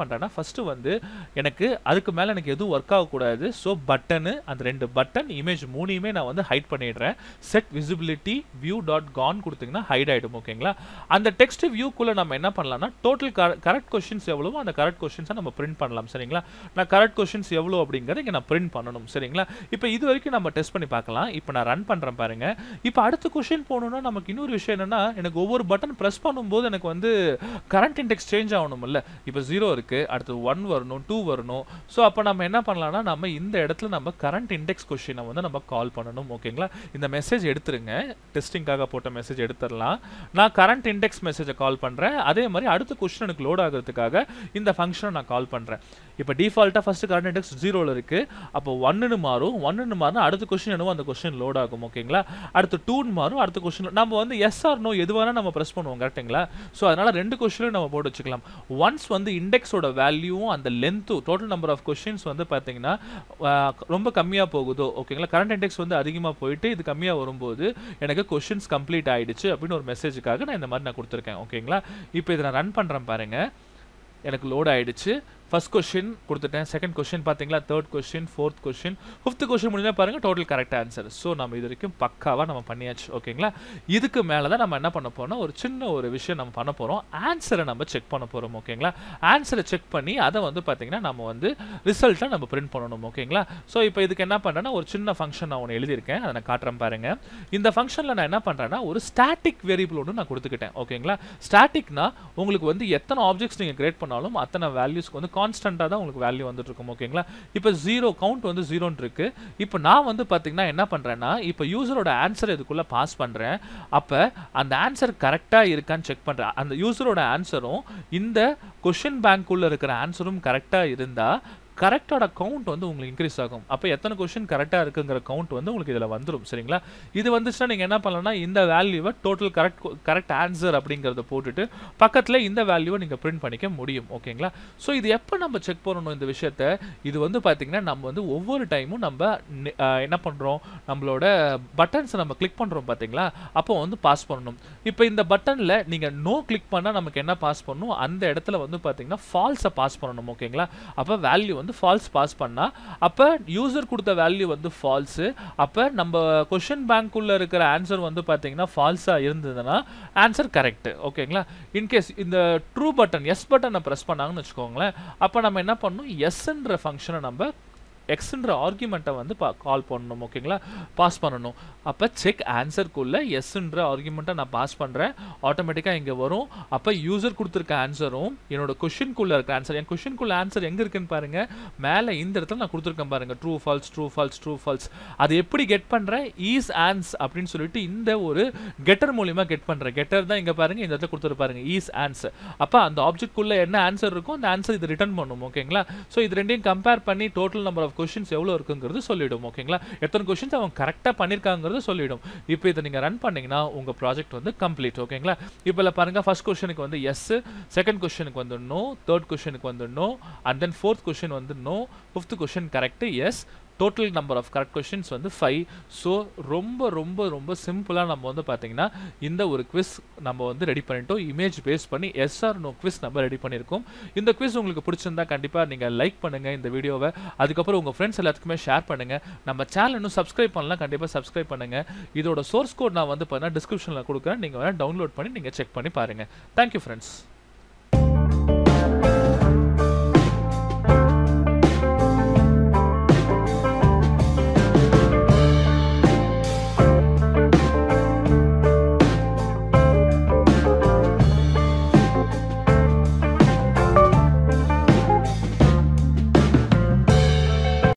பண்ணுறேன்னா ஃபஸ்ட்டு வந்து எனக்கு அதுக்கு மேலே எனக்கு எதுவும் ஒர்க் ஆகக்கூடாது ஸோ பட்டனு அந்த ரெண்டு பட்டன் இமேஜ் மூணையுமே நான் வந்து ஹைட் பண்ணிடுறேன் set visibility view dot gone கொடுத்தீங்கன்னா ஹைட் ஆகிடும் ஓகேங்களா அந்த டெக்ஸ்ட் வியூக்குள்ளே நம்ம என்ன பண்ணலாம்னா டோட்டல் கரெக்ட் கொஷின்ஸ் எவ்வளவோ அந்த கரெக்ட் கொஷின்ஸை நம்ம பிரிண்ட் பண்ணலாம் சரிங்களா நான் கரெக்ட் கொஷின்ஸ் எவ்வளோ அப்படிங்கிறத இங்கே நான் பிரிண்ட் பண்ணணும் சரிங்களா இப்போ இது வரைக்கும் நம்ம டெஸ்ட் பண்ணி பார்க்கலாம் இப்போ நான் ரன் பண்ணுறேன் பாருங்க இப்போ அடுத்த கொஷின் போகணுன்னா நமக்கு இன்னொரு விஷயம் என்னன்னா எனக்கு ஒவ்வொரு பட்டன் ப்ரெஸ் பண்ணும்போது எனக்கு வந்து கரண்ட் இண்டெக்ஸ் சேஞ்ச் ஆகணும்ல இப்போ ஜீரோ இருக்குது அடுத்து ஒன் வரணும் டூ வரணும் ஸோ அப்போ நம்ம என்ன பண்ணலாம்னா நம்ம இந்த இடத்துல நம்ம கரண்ட் இண்டெக்ஸ் கொஷினை வந்து நம்ம கால் பண்ணணும் ஓகேங்களா இந்த மெசேஜ் எடுத்துருங்க டெஸ்டிங்காக போட்ட மெசேஜ் எடுத்துடலாம் நான் கரண்ட் இண்டெக்ஸ் மெசேஜை கால் பண்ணுறேன் அதே மாதிரி அடுத்த கொஷின் எனக்கு லோட் ஆகிறதுக்காக இந்த ஃபங்க்ஷனை நான் கால் பண்ணுறேன் இப்போ டிஃபால்ட்டாக ஃபஸ்ட்டு கரண்ட் இண்டெக்ஸ் ஜீரோவில் இருக்குது அப்போ ஒன்னுன்னு மாறும் ஒன்னுன்னு மாறினா அடுத்த கொஷின் என்னவோ அந்த கொஷின் லோட் ஆகும் ஓகேங்களா அடுத்து டூன்னு மாறும் அடுத்த கொஷின் நம்ம வந்து எஸ் ஆர் நோ எது வேணால் நம்ம ப்ரெஸ் பண்ணுவோம் கரெக்டுங்களா ஸோ அதனால் ரெண்டு கொஷினும் நம்ம போட்டு வச்சுக்கலாம் ஒன்ஸ் வந்து இண்டெக்ஸோட வேல்யூவும் அந்த லென்த்தும் டோட்டல் நம்பர் ஆஃப் கொஷின்ஸ் வந்து பார்த்தீங்கன்னா ரொம்ப கம்மியாக போகுதோ ஓகேங்களா கரண்ட் இண்டெக்ஸ் வந்து அதிகமாக போயிட்டு இது கம்மியாக வரும்போது எனக்கு கொஷின்ஸ் கம்ப்ளீட் ஆயிடுச்சு அப்படின்னு ஒரு மெசேஜுக்காக நான் இந்த மாதிரி நான் கொடுத்துருக்கேன் ஓகேங்களா இப்போ இதை நான் ரன் பண்ணுறேன் பாருங்கள் எனக்கு லோட் ஆயிடுச்சு ஃபர்ஸ்ட் கொஷின் கொடுத்துட்டேன் செகண்ட் கொஷின் பார்த்தீங்களா third question fourth question fifth question முடிஞ்சா பாருங்கள் டோட்டல் கரெக்ட் ஆன்சர் ஸோ நம்ம இது வரைக்கும் பக்காவாக நம்ம பண்ணியாச்சு ஓகேங்களா இதுக்கு மேலே தான் நம்ம என்ன பண்ண போறோம்னா ஒரு சின்ன ஒரு விஷயம் நம்ம பண்ண போகிறோம் ஆன்சரை நம்ம செக் பண்ண போகிறோம் ஓகேங்களா ஆன்சரை செக் பண்ணி அதை வந்து பார்த்தீங்கன்னா நம்ம வந்து ரிசல்ட்டை நம்ம பிரிண்ட் பண்ணணும் ஓகேங்களா ஸோ இப்போ இதுக்கு என்ன பண்ணுறேன்னா ஒரு சின்ன ஃபங்க்ஷன் நான் ஒன்று எழுதியிருக்கேன் அதை நான் காட்டுறேன் பாருங்க இந்த ஃபங்க்ஷனில் நான் என்ன பண்ணுறேன்னா ஒரு ஸ்டாட்டிக் வேரியபிள் ஒன்று நான் கொடுத்துக்கிட்டேன் ஓகேங்களா ஸ்டாட்டிக்னா உங்களுக்கு வந்து எத்தனை ஆப்ஜெக்ட்ஸ் நீங்கள் கிரியேட் பண்ணாலும் அத்தனை வேல்யூஸ்க்கு வந்து கான்ஸ்டண்ட்டாக தான் உங்களுக்கு வேல்யூ வந்துட்டு இருக்கும் ஓகேங்களா இப்போ ஜீரோ கவுண்ட் வந்து ஜீரோன்னு இருக்கு இப்போ நான் வந்து பார்த்தீங்கன்னா என்ன பண்ணுறேன்னா இப்போ யூசரோட ஆன்சர் இதுக்குள்ளே பாஸ் பண்ணுறேன் அப்போ அந்த ஆன்சர் கரெக்டாக இருக்கான்னு செக் பண்ணுறேன் அந்த யூசரோட ஆன்சரும் இந்த கொஷின் பேங்க்குள்ளே இருக்கிற ஆன்சரும் கரெக்டாக இருந்தால் கரெக்டோட கவுண்ட் வந்து உங்களுக்கு இன்க்ரீஸ் ஆகும் அப்போ எத்தனை கொஷின் கரெக்டாக இருக்குங்கிற கவுண்ட் வந்து உங்களுக்கு இதில் வந்துடும் சரிங்களா இது வந்துச்சுன்னா நீங்கள் என்ன பண்ணலாம்னா இந்த வேல்யூவை டோட்டல் கரெக்ட் கரெக்ட் ஆன்சர் அப்படிங்கிறத போட்டுட்டு பக்கத்தில் இந்த வேல்யூவை நீங்கள் பிரிண்ட் பண்ணிக்க முடியும் ஓகேங்களா ஸோ இது எப்போ நம்ம செக் பண்ணணும் இந்த விஷயத்த இது வந்து பார்த்தீங்கன்னா நம்ம வந்து ஒவ்வொரு டைமும் நம்ம என்ன பண்ணுறோம் நம்மளோட பட்டன்ஸை நம்ம கிளிக் பண்ணுறோம் பார்த்தீங்களா அப்போ வந்து பாஸ் பண்ணணும் இப்போ இந்த பட்டனில் நீங்கள் நோ கிளிக் பண்ணால் நமக்கு என்ன பாஸ் பண்ணணும் அந்த இடத்துல வந்து பார்த்தீங்கன்னா ஃபால்ஸை பாஸ் பண்ணணும் ஓகேங்களா அப்போ வேல்யூ வந்து வந்து ஃபால்ஸ் பாஸ் பண்ணால் அப்போ யூசர் கொடுத்த வேல்யூ வந்து ஃபால்ஸு அப்போ நம்ம கொஷின் பேங்க்குள்ளே இருக்கிற ஆன்சர் வந்து பார்த்தீங்கன்னா ஃபால்ஸாக இருந்ததுன்னா ஆன்சர் கரெக்ட் ஓகேங்களா இன்கேஸ் இந்த ட்ரூ பட்டன் எஸ் பட்டனை ப்ரெஸ் பண்ணாங்கன்னு வச்சுக்கோங்களேன் அப்போ நம்ம என்ன பண்ணணும் எஸ்ன்ற ஃபங்க்ஷனை நம்ம எக்ஸ்ன்ற ஆர்குமெண்ட்டை வந்து பா கால் பண்ணணும் ஓகேங்களா பாஸ் பண்ணணும் அப்போ செக் ஆன்சருக்குள்ளே எஸ்ன்ற ஆர்குமெண்ட்டை நான் பாஸ் பண்ணுறேன் ஆட்டோமேட்டிக்காக இங்கே வரும் அப்போ யூசர் கொடுத்துருக்க ஆன்சரும் என்னோட கொஷின்குள்ளே இருக்க ஆன்சர் என் கொஷின்குள்ள ஆன்சர் எங்கே இருக்குன்னு பாருங்கள் மேலே இந்த இடத்துல நான் கொடுத்துருக்கேன் பாருங்கள் true false true false true false அது எப்படி கெட் பண்ணுறேன் ஈஸ் ஆன்ஸ் அப்படின்னு சொல்லிட்டு இந்த ஒரு கெட்டர் மூலியமாக கெட் பண்ணுறேன் கெட்டர் தான் இங்கே பாருங்கள் இந்த இடத்துல கொடுத்துருப்பாருங்க ஈஸ் ஆன்சர் அப்போ அந்த ஆப்ஜெக்ட்குள்ளே என்ன ஆன்சர் இருக்கும் அந்த ஆன்சர் இது ரிட்டர்ன் பண்ணும் ஓகேங்களா ஸோ இது ரெண்டையும் கம்பேர் பண்ணி டோட்டல் நம்பர் ஆஃப் கொஷின்ஸ் எவ்வளோ இருக்குங்கிறது சொல்லிடும் ஓகேங்களா எத்தனை கொஷின்ஸ் அவங்க கரெக்டாக பண்ணியிருக்காங்கிறது சொல்லிடும் இப்போ இதை நீங்கள் ரன் பண்ணீங்கன்னா உங்கள் ப்ராஜெக்ட் வந்து கம்ப்ளீட் ஓகேங்களா இப்போ இல்லை பாருங்கள் ஃபர்ஸ்ட் கொஷனுக்கு வந்து எஸ் செகண்ட் கொஷனுக்கு வந்து நோ தேர்ட் கொஷனுக்கு வந்து no and then fourth question வந்து no fifth question correct yes total number of correct questions வந்து ஃபைவ் ஸோ ரொம்ப ரொம்ப ரொம்ப சிம்பிளாக நம்ம வந்து பார்த்தீங்கன்னா இந்த ஒரு குவிஸ் நம்ம வந்து ரெடி பண்ணிட்டோம் இமேஜ் பேஸ் பண்ணி எஸ்ஆர் நோ குவிஸ் நம்ம ரெடி பண்ணியிருக்கோம் இந்த குவிஸ் உங்களுக்கு பிடிச்சிருந்தா கண்டிப்பாக நீங்கள் லைக் பண்ணுங்கள் இந்த வீடியோவை அதுக்கப்புறம் உங்கள் ஃப்ரெண்ட்ஸ் எல்லாத்துக்குமே ஷேர் பண்ணுங்கள் நம்ம சேனல் இன்னும் சப்ஸ்கிரைப் பண்ணலாம் கண்டிப்பாக சப்ஸ்கிரைப் பண்ணுங்கள் இதோட சோர்ஸ் கோட் நான் வந்து பார்த்தீங்கன்னா டிஸ்கிரிப்ஷனில் கொடுக்குறேன் நீங்கள் வேணால் டவுன்லோட் பண்ணி நீங்கள் செக் பண்ணி பாருங்கள் தேங்க்யூ ஃப்ரெண்ட்ஸ்